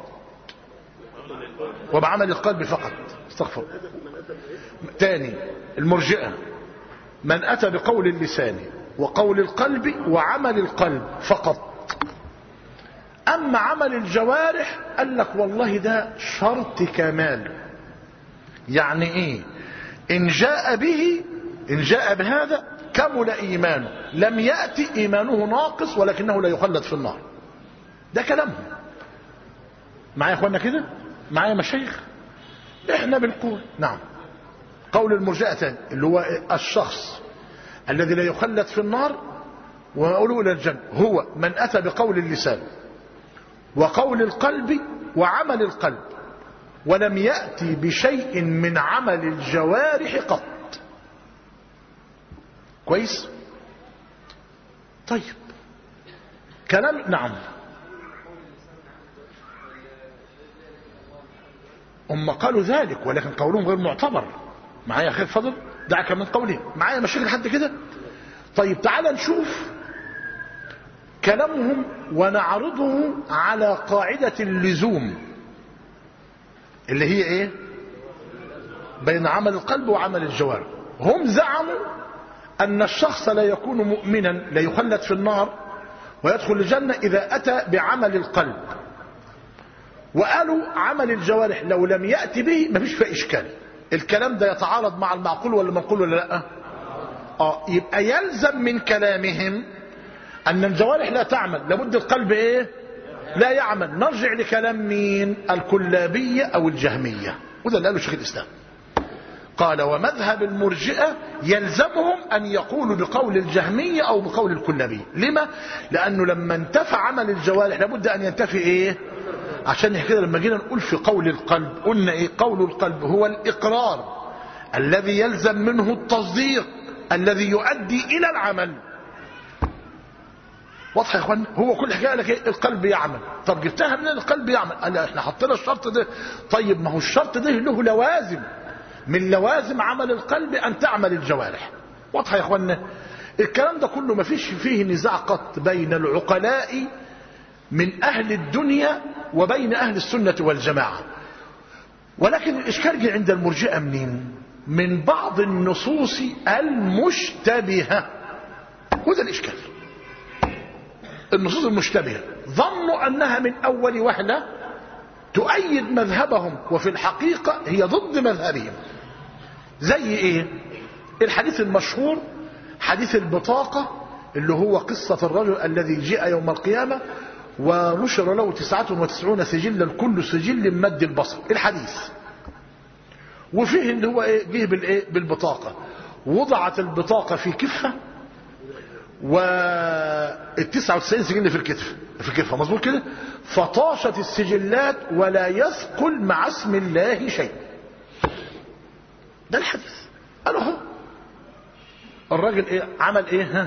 [SPEAKER 1] وبعمل القلب فقط استغفر تاني المرجئه من اتى بقول اللسان وقول القلب وعمل القلب فقط أما عمل الجوارح قال لك والله ده شرط كمال يعني إيه إن جاء به إن جاء بهذا كمل إيمانه لم يأتي إيمانه ناقص ولكنه لا يخلد في النار ده كلامهم معايا يا اخوانا كده معايا مشايخ احنا بنقول نعم قول المرجئة تاني اللي هو الشخص الذي لا يخلد في النار ويقولوا إلى الجنة هو من أتى بقول اللسان وقول القلب وعمل القلب ولم يأتي بشيء من عمل الجوارح قط كويس طيب كلام نعم هم قالوا ذلك ولكن قولهم غير معتبر معايا خير فضل دعك من قولهم معايا مشاكل حد كده طيب تعال نشوف كلامهم ونعرضه على قاعدة اللزوم اللي هي ايه بين عمل القلب وعمل الجوارح هم زعموا ان الشخص لا يكون مؤمنا لا يخلد في النار ويدخل الجنة اذا اتى بعمل القلب وقالوا عمل الجوارح لو لم يأتي به مفيش فيه اشكال الكلام ده يتعارض مع المعقول ولا المنقول ولا لا اه يبقى يلزم من كلامهم ان الجوارح لا تعمل لابد القلب ايه لا يعمل نرجع لكلام مين الكلابية او الجهمية وده اللي قاله شيخ الاسلام قال ومذهب المرجئة يلزمهم ان يقولوا بقول الجهمية او بقول الكلابية لما لانه لما انتفى عمل الجوارح لابد ان ينتفي ايه عشان كده لما جينا نقول في قول القلب قلنا ايه قول القلب هو الاقرار الذي يلزم منه التصديق الذي يؤدي الى العمل واضح يا اخوان هو كل حكايه لك إيه؟ القلب يعمل طب جبتها من القلب يعمل قال احنا حطينا الشرط ده طيب ما هو الشرط ده له لوازم من لوازم عمل القلب ان تعمل الجوارح واضح يا اخوانا الكلام ده كله ما فيش فيه نزاع قط بين العقلاء من اهل الدنيا وبين اهل السنه والجماعه ولكن الاشكال جه عند المرجئه منين من بعض النصوص المشتبهه وده الاشكال النصوص المشتبهة ظنوا أنها من أول وهلة تؤيد مذهبهم وفي الحقيقة هي ضد مذهبهم زي إيه الحديث المشهور حديث البطاقة اللي هو قصة الرجل الذي جاء يوم القيامة ونشر له تسعة وتسعون سجلا كل سجل مد البصر الحديث وفيه اللي هو ايه جه بالايه بالبطاقة وضعت البطاقة في كفة والتسعة وتسعين سجل في الكتف في الكتف مظبوط كده فطاشت السجلات ولا يثقل مع اسم الله شيء ده الحديث قالوا هو الراجل ايه عمل ايه ها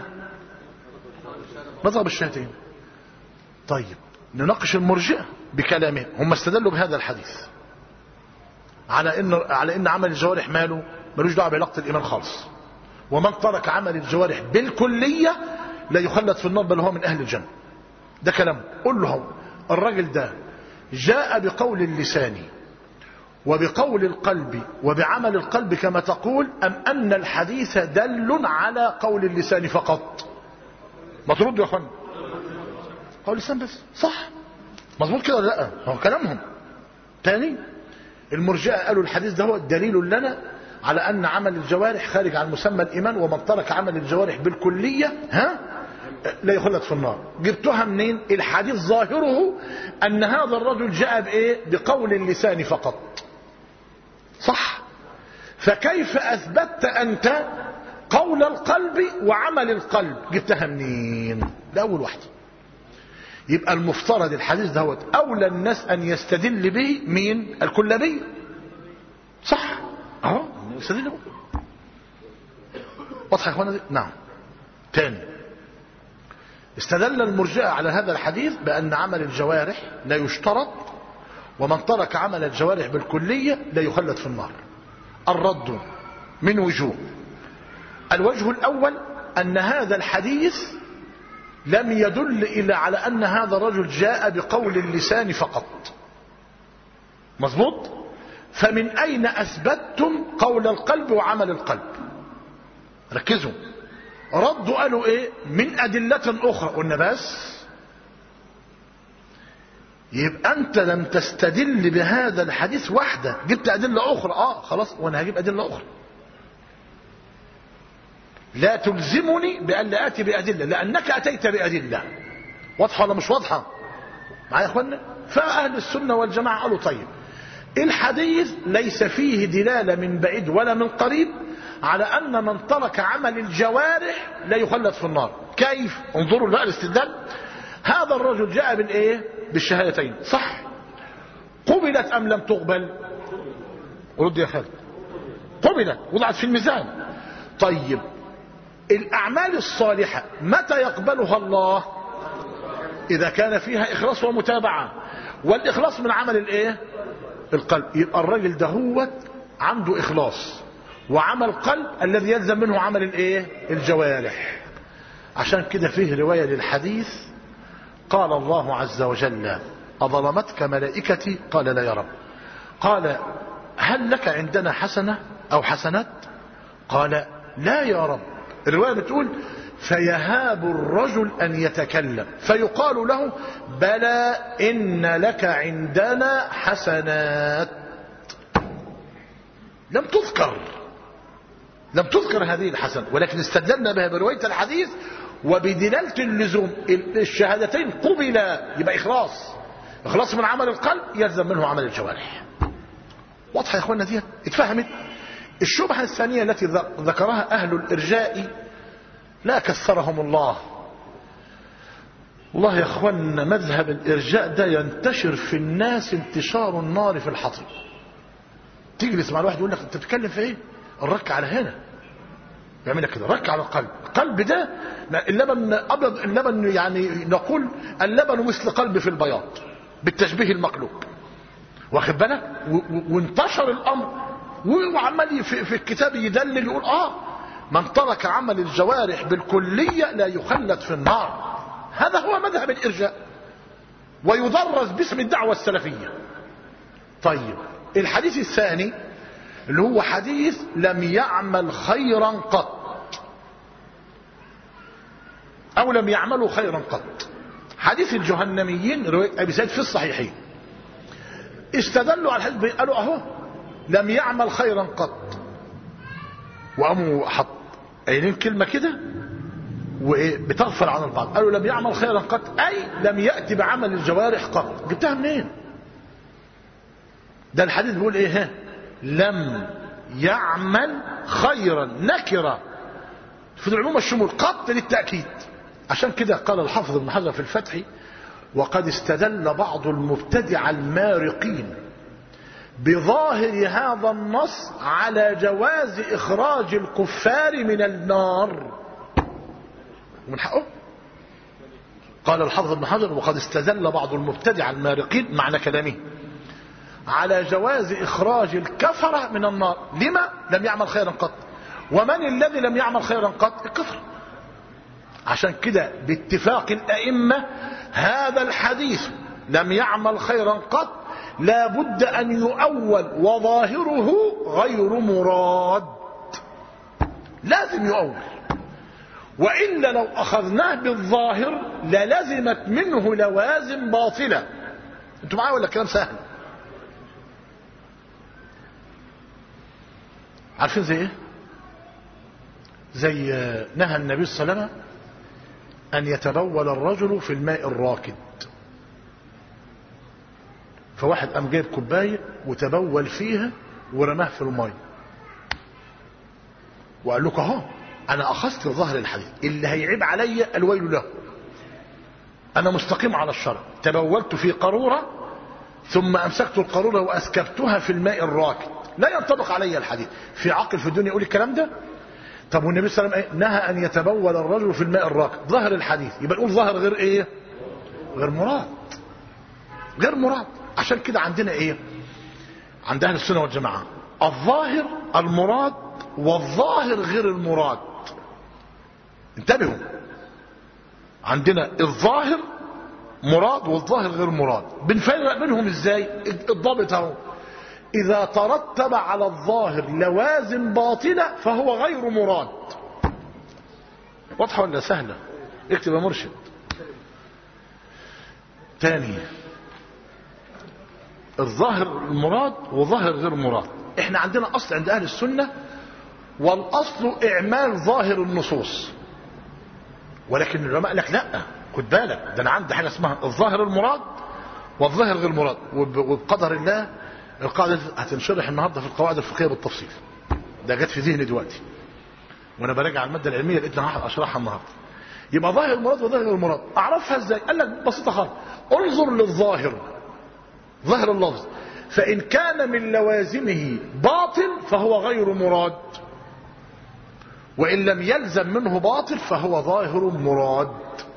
[SPEAKER 1] مضرب الشهتين طيب نناقش المرجئه بكلامهم هم استدلوا بهذا الحديث على ان على ان عمل الجوارح ماله ملوش دعوه بعلاقه الايمان خالص ومن ترك عمل الجوارح بالكليه لا يخلد في النار بل هو من اهل الجنه ده كلام قل له الراجل ده جاء بقول اللسان وبقول القلب وبعمل القلب كما تقول ام ان الحديث دل على قول اللسان فقط ما تردوا يا اخوانا قول اللسان بس صح مظبوط كده ولا لا هو كلامهم تاني المرجئه قالوا الحديث ده هو دليل لنا على ان عمل الجوارح خارج عن مسمى الايمان ومن ترك عمل الجوارح بالكليه ها لا يخلد في النار جبتها منين الحديث ظاهره ان هذا الرجل جاء بايه بقول اللسان فقط صح فكيف اثبتت انت قول القلب وعمل القلب جبتها منين ده اول واحده يبقى المفترض الحديث دهوت اولى الناس ان يستدل به مين الكلابي صح اهو يستدل به واضح يا اخوانا دي نعم تاني استدل المرجئه على هذا الحديث بان عمل الجوارح لا يشترط ومن ترك عمل الجوارح بالكليه لا يخلد في النار الرد من وجوه الوجه الاول ان هذا الحديث لم يدل إلا على أن هذا الرجل جاء بقول اللسان فقط مظبوط فمن أين أثبتتم قول القلب وعمل القلب ركزوا ردوا قالوا إيه من أدلة أخرى قلنا بس يبقى أنت لم تستدل بهذا الحديث وحده جبت أدلة أخرى آه خلاص وأنا هجيب أدلة أخرى لا تلزمني بأن لا آتي بأدلة لأنك أتيت بأدلة واضحة ولا مش واضحة معايا يا أخوانا فأهل السنة والجماعة قالوا طيب الحديث ليس فيه دلالة من بعيد ولا من قريب على أن من ترك عمل الجوارح لا يخلد في النار كيف انظروا بقى الاستدلال هذا الرجل جاء بالايه بالشهادتين صح قبلت ام لم تقبل رد يا خالد قبلت وضعت في الميزان طيب الأعمال الصالحة متى يقبلها الله إذا كان فيها إخلاص ومتابعة والإخلاص من عمل الإيه القلب يبقى الراجل ده هو عنده إخلاص وعمل قلب الذي يلزم منه عمل الإيه الجوارح عشان كده فيه رواية للحديث قال الله عز وجل أظلمتك ملائكتي قال لا يا رب قال هل لك عندنا حسنة أو حسنات قال لا يا رب الرواية بتقول فيهاب الرجل أن يتكلم فيقال له بلى إن لك عندنا حسنات لم تذكر لم تذكر هذه الحسنة ولكن استدلنا بها برواية الحديث وبدلالة اللزوم الشهادتين قبلا يبقى إخلاص إخلاص من عمل القلب يلزم منه عمل الجوارح واضحة يا أخوانا دي اتفهمت الشبهة الثانية التي ذكرها أهل الإرجاء لا كثرهم الله والله يا أخوانا مذهب الإرجاء ده ينتشر في الناس انتشار النار في الحطب تجلس مع الواحد يقول لك انت بتتكلم في ايه الرك على هنا يعمل لك كده رك على القلب القلب ده اللبن ابيض اللبن يعني نقول اللبن مثل قلب في البياض بالتشبيه المقلوب واخد بالك وانتشر الامر وعمال في, في الكتاب يدلل يقول اه من ترك عمل الجوارح بالكلية لا يخلد في النار هذا هو مذهب الإرجاء ويدرس باسم الدعوة السلفية طيب الحديث الثاني اللي هو حديث لم يعمل خيرا قط أو لم يعملوا خيرا قط حديث الجهنميين رواية أبي سعيد في الصحيحين استدلوا على الحديث قالوا أهو لم يعمل خيرا قط وقاموا حط قايلين كلمة كده وايه بتغفل عن البعض قالوا لم يعمل خيرا قط اي لم يأتي بعمل الجوارح قط جبتها منين ده الحديث بيقول ايه ها لم يعمل خيرا نكرة في العموم الشمول قط للتأكيد عشان كده قال الحافظ ابن حجر في الفتح وقد استدل بعض المبتدع المارقين بظاهر هذا النص على جواز إخراج الكفار من النار ومن حقه قال الحافظ ابن حجر وقد استدل بعض المبتدع المارقين معنى كلامه على جواز إخراج الكفرة من النار لما لم يعمل خيرا قط ومن الذي لم يعمل خيرا قط الكفر عشان كده باتفاق الأئمة هذا الحديث لم يعمل خيرا قط لا بد أن يؤول وظاهره غير مراد لازم يؤول وإلا لو أخذناه بالظاهر للزمت منه لوازم باطلة انتوا معايا ولا الكلام سهل عارفين زي ايه زي نهى النبي صلى الله عليه وسلم أن يتبول الرجل في الماء الراكد فواحد قام جايب كوبايه وتبول فيها ورماه في الماء وقال لك اهو انا اخذت ظهر الحديث اللي هيعيب عليا الويل له انا مستقيم على الشرع تبولت في قاروره ثم امسكت القاروره واسكبتها في الماء الراكد لا ينطبق علي الحديث في عقل في الدنيا يقول الكلام ده طب والنبي صلى الله عليه وسلم نهى ان يتبول الرجل في الماء الراكد ظهر الحديث يبقى نقول ظهر غير ايه غير مراد غير مراد عشان كده عندنا ايه عند اهل السنه والجماعه الظاهر المراد والظاهر غير المراد انتبهوا عندنا الظاهر مراد والظاهر غير مراد بنفرق بينهم ازاي الضابط اهو اذا ترتب على الظاهر لوازم باطله فهو غير مراد واضحه ولا سهله اكتب يا مرشد تاني الظاهر المراد وظاهر غير مراد احنا عندنا اصل عند اهل السنه والاصل اعمال ظاهر النصوص ولكن العلماء لك لا خد بالك ده انا عندي حاجه اسمها الظاهر المراد والظاهر غير مراد وبقدر الله القاعده هتنشرح النهارده في القواعد الفقهيه بالتفصيل ده جت في ذهني دلوقتي وانا براجع الماده العلميه لقيتها اشرحها النهارده يبقى ظاهر المراد وظاهر غير المراد اعرفها ازاي قال لك بسيطه خالص انظر للظاهر ظهر اللفظ فإن كان من لوازمه باطل فهو غير مراد وإن لم يلزم منه باطل فهو ظاهر مراد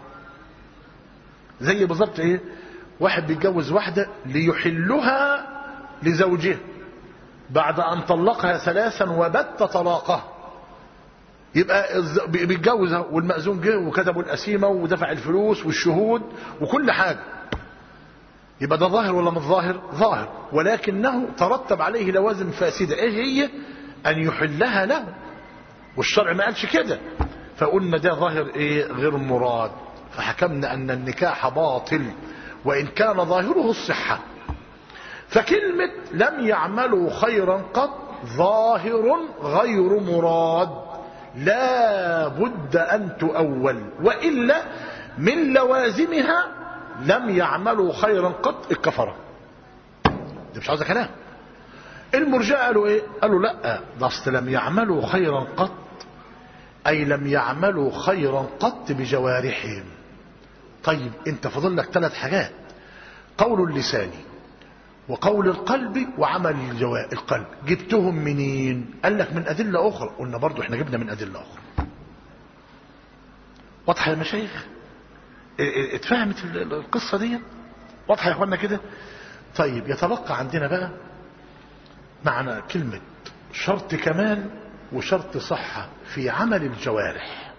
[SPEAKER 1] زي بالظبط ايه واحد بيتجوز واحدة ليحلها لزوجه بعد أن طلقها ثلاثا وبت طلاقه يبقى بيتجوزها والمأذون جه وكتبوا القسيمة ودفع الفلوس والشهود وكل حاجة يبقى ده ظاهر ولا مش ظاهر ظاهر ولكنه ترتب عليه لوازم فاسدة ايه هي ان يحلها له والشرع ما قالش كده فقلنا ده ظاهر ايه غير مراد فحكمنا ان النكاح باطل وان كان ظاهره الصحة فكلمة لم يعملوا خيرا قط ظاهر غير مراد لا بد ان تؤول وإلا من لوازمها لم يعملوا خيرا قط الكفرة دي مش عاوزة كلام المرجاء قالوا ايه قالوا لا ده اصل لم يعملوا خيرا قط اي لم يعملوا خيرا قط بجوارحهم طيب انت فاضل لك ثلاث حاجات قول اللسان وقول القلب وعمل الجوا... القلب جبتهم منين قال لك من ادله اخرى قلنا برضو احنا جبنا من ادله اخرى واضحه يا مشايخ اتفهمت القصة دي واضحة يا اخوانا كده طيب يتبقى عندنا بقى معنى كلمة شرط كمال وشرط صحة في عمل الجوارح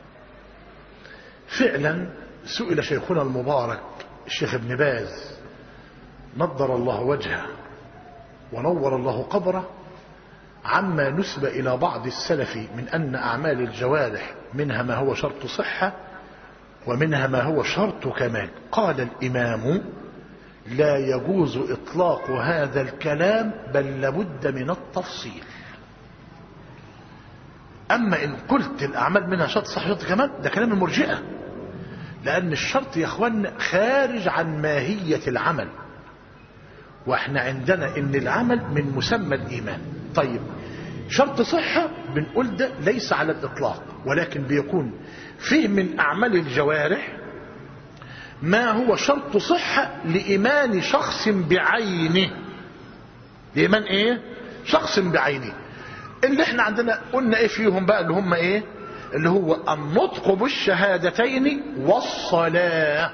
[SPEAKER 1] فعلا سئل شيخنا المبارك الشيخ ابن باز نضر الله وجهه ونور الله قبره عما نسب إلى بعض السلف من أن أعمال الجوارح منها ما هو شرط صحة ومنها ما هو شرط كمال قال الإمام لا يجوز إطلاق هذا الكلام بل لابد من التفصيل أما إن قلت الأعمال منها شرط صح شرط كمال ده كلام المرجئة لأن الشرط يا أخوان خارج عن ماهية العمل وإحنا عندنا إن العمل من مسمى الإيمان طيب شرط صحة بنقول ده ليس على الإطلاق ولكن بيكون فيه من أعمال الجوارح ما هو شرط صحة لإيمان شخص بعينه لإيمان إيه شخص بعينه اللي احنا عندنا قلنا ايه فيهم بقى اللي هم ايه اللي هو النطق بالشهادتين والصلاة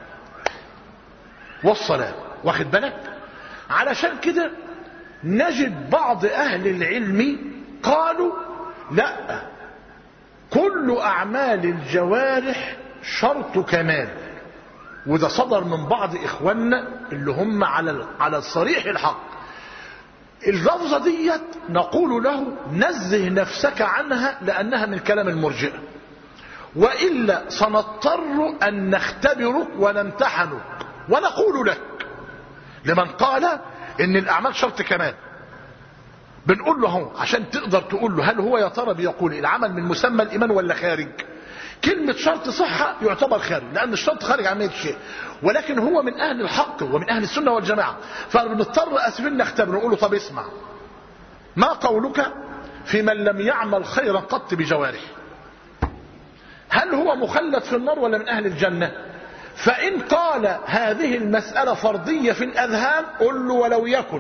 [SPEAKER 1] والصلاة واخد بالك علشان كده نجد بعض اهل العلم قالوا لا كل اعمال الجوارح شرط كمال وده صدر من بعض اخواننا اللي هم على على الصريح الحق اللفظة ديت نقول له نزه نفسك عنها لأنها من كلام المرجئة وإلا سنضطر أن نختبرك ونمتحنك ونقول لك لمن قال إن الأعمال شرط كمال بنقول له هو عشان تقدر تقول له هل هو يا ترى بيقول العمل من مسمى الإيمان ولا خارج كلمة شرط صحة يعتبر خارج لأن الشرط خارج عن شيء ولكن هو من أهل الحق ومن أهل السنة والجماعة فبنضطر أسفل نختبر نقول له طب اسمع ما قولك في من لم يعمل خيرا قط بجوارحه هل هو مخلد في النار ولا من أهل الجنة فإن قال هذه المسألة فرضية في الأذهان قل له ولو يكن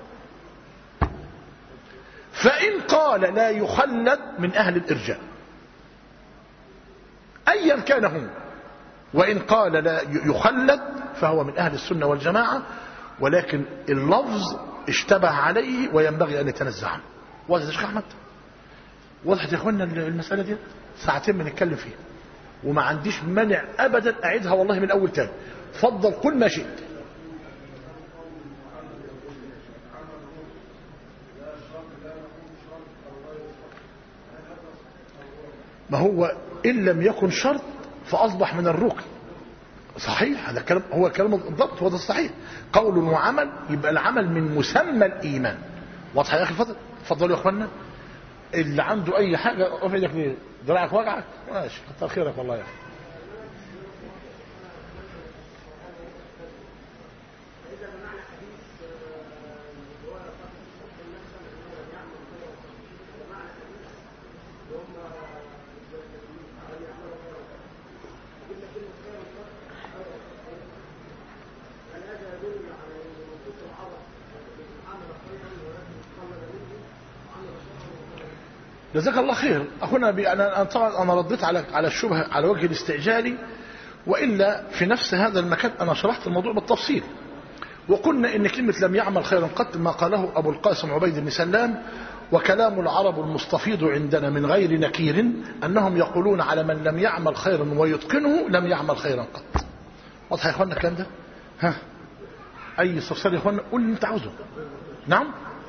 [SPEAKER 1] فإن قال لا يخلد من أهل الإرجاء أيا كان هو وإن قال لا يخلد فهو من أهل السنة والجماعة ولكن اللفظ اشتبه عليه وينبغي أن يتنزع عنه واضح يا شيخ أحمد وضحت يا أخوانا المسألة دي ساعتين بنتكلم فيها وما عنديش مانع أبدا أعيدها والله من أول تاني فضل كل ما شئت ما هو إن لم يكن شرط فأصبح من الركن صحيح هذا الكلام هو الكلام بالضبط هو ده الصحيح قول وعمل يبقى العمل من مسمى الإيمان واضح يا أخي الفضل اتفضلوا يا أخوانا اللي عنده أي حاجة اقف ايدك ليه دراعك وجعك ماشي كتر خيرك والله يا أخي جزاك الله خير اخونا بي انا طبعا انا رديت على على الشبهه على وجه الاستعجالي والا في نفس هذا المكان انا شرحت الموضوع بالتفصيل وقلنا ان كلمه لم يعمل خيرا قط ما قاله ابو القاسم عبيد بن سلام وكلام العرب المستفيض عندنا من غير نكير انهم يقولون على من لم يعمل خيرا ويتقنه لم يعمل خيرا قط واضح يا اخوانا الكلام ده ها اي استفسار يا اخوانا قول اللي انت عاوزه نعم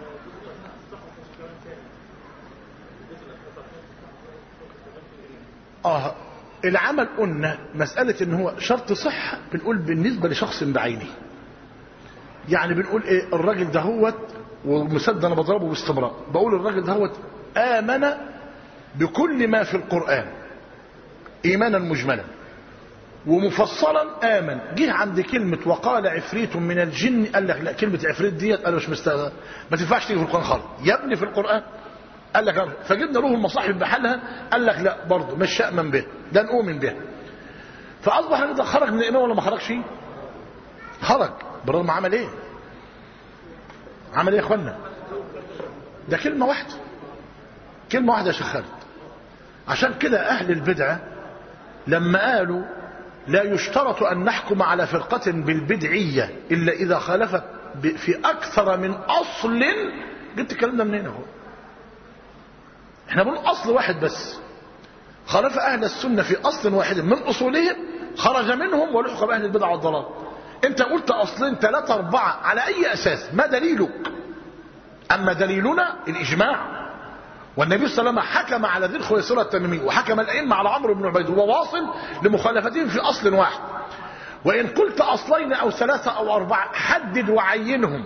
[SPEAKER 1] اه العمل قلنا مسألة ان هو شرط صحة بنقول بالنسبة لشخص بعينه يعني بنقول ايه الراجل دهوت ومسد انا بضربه باستمرار بقول الراجل دهوت امن بكل ما في القرآن ايمانا مجملا ومفصلا امن جه عند كلمة وقال عفريت من الجن قال لك لا كلمة عفريت ديت انا مش مستغل ما تنفعش تيجي في القرآن خالص يا ابني في القرآن قال لك أرض. فجبنا له المصاحف بحالها قال لك لا برضه مش شأمن به ده نؤمن به فأصبح ده خرج من الإمام ولا ما خرجش خرج بالرغم عمل ايه عمل ايه يا اخوانا ده كلمة واحدة كلمة واحدة يا شيخ خالد عشان كده أهل البدعة لما قالوا لا يشترط أن نحكم على فرقة بالبدعية إلا إذا خالفت في أكثر من أصل جبت الكلام ده منين اهو احنا بنقول اصل واحد بس خالف اهل السنة في اصل واحد من اصولهم خرج منهم ولحق باهل البدع والضلال انت قلت اصلين ثلاثة اربعة على اي اساس ما دليلك اما دليلنا الاجماع والنبي صلى الله عليه وسلم حكم على ذي الخويصرة التميمي وحكم الائمة على عمرو بن عبيد وواصل لمخالفتهم في اصل واحد وان قلت اصلين او ثلاثة او اربعة حدد وعينهم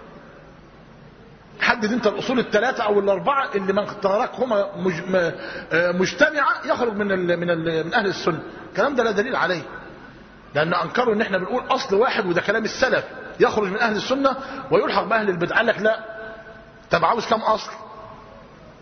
[SPEAKER 1] حدد انت الاصول الثلاثه او الاربعه اللي من تركهما مج... مجتمعه يخرج من ال... من ال... من اهل السنه الكلام ده لا دليل عليه لان انكروا ان احنا بنقول اصل واحد وده كلام السلف يخرج من اهل السنه ويلحق باهل البدع قال لك لا طب عاوز كم اصل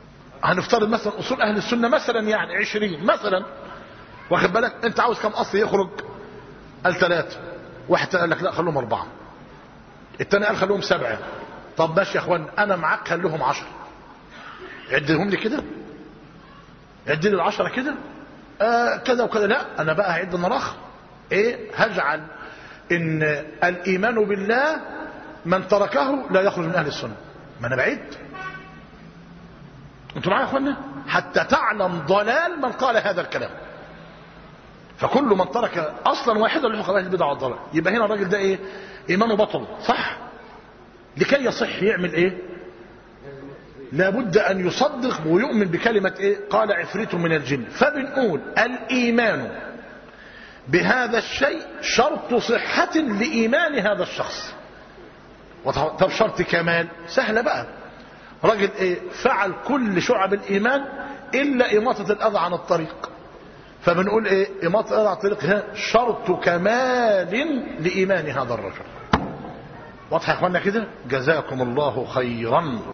[SPEAKER 1] هنفترض مثلا اصول اهل السنه مثلا يعني 20 مثلا واخد بالك انت عاوز كم اصل يخرج قال ثلاثه واحد قال لك لا خلوهم اربعه الثاني قال خلوهم سبعه طب ماشي يا اخوان انا معاك خليهم عشرة عدهم لي كده عد لي العشرة كده آه كذا وكذا لا انا بقى هعد النراخ ايه هجعل ان الايمان بالله من تركه لا يخرج من اهل السنه ما انا بعيد انتوا معايا يا اخوانا حتى تعلم ضلال من قال هذا الكلام فكل من ترك اصلا واحدا له خلاص البدع والضلال يبقى هنا الراجل ده ايه ايمانه بطل صح لكي يصح يعمل ايه لابد ان يصدق ويؤمن بكلمة ايه قال عفريت من الجن فبنقول الايمان بهذا الشيء شرط صحة لايمان هذا الشخص طب شرط كمال سهلة بقى راجل ايه فعل كل شعب الايمان الا اماطة الاذى عن الطريق فبنقول ايه اماطة الاذى عن الطريق هي شرط كمال لايمان هذا الرجل واضح يا اخوانا كده جزاكم الله خيرا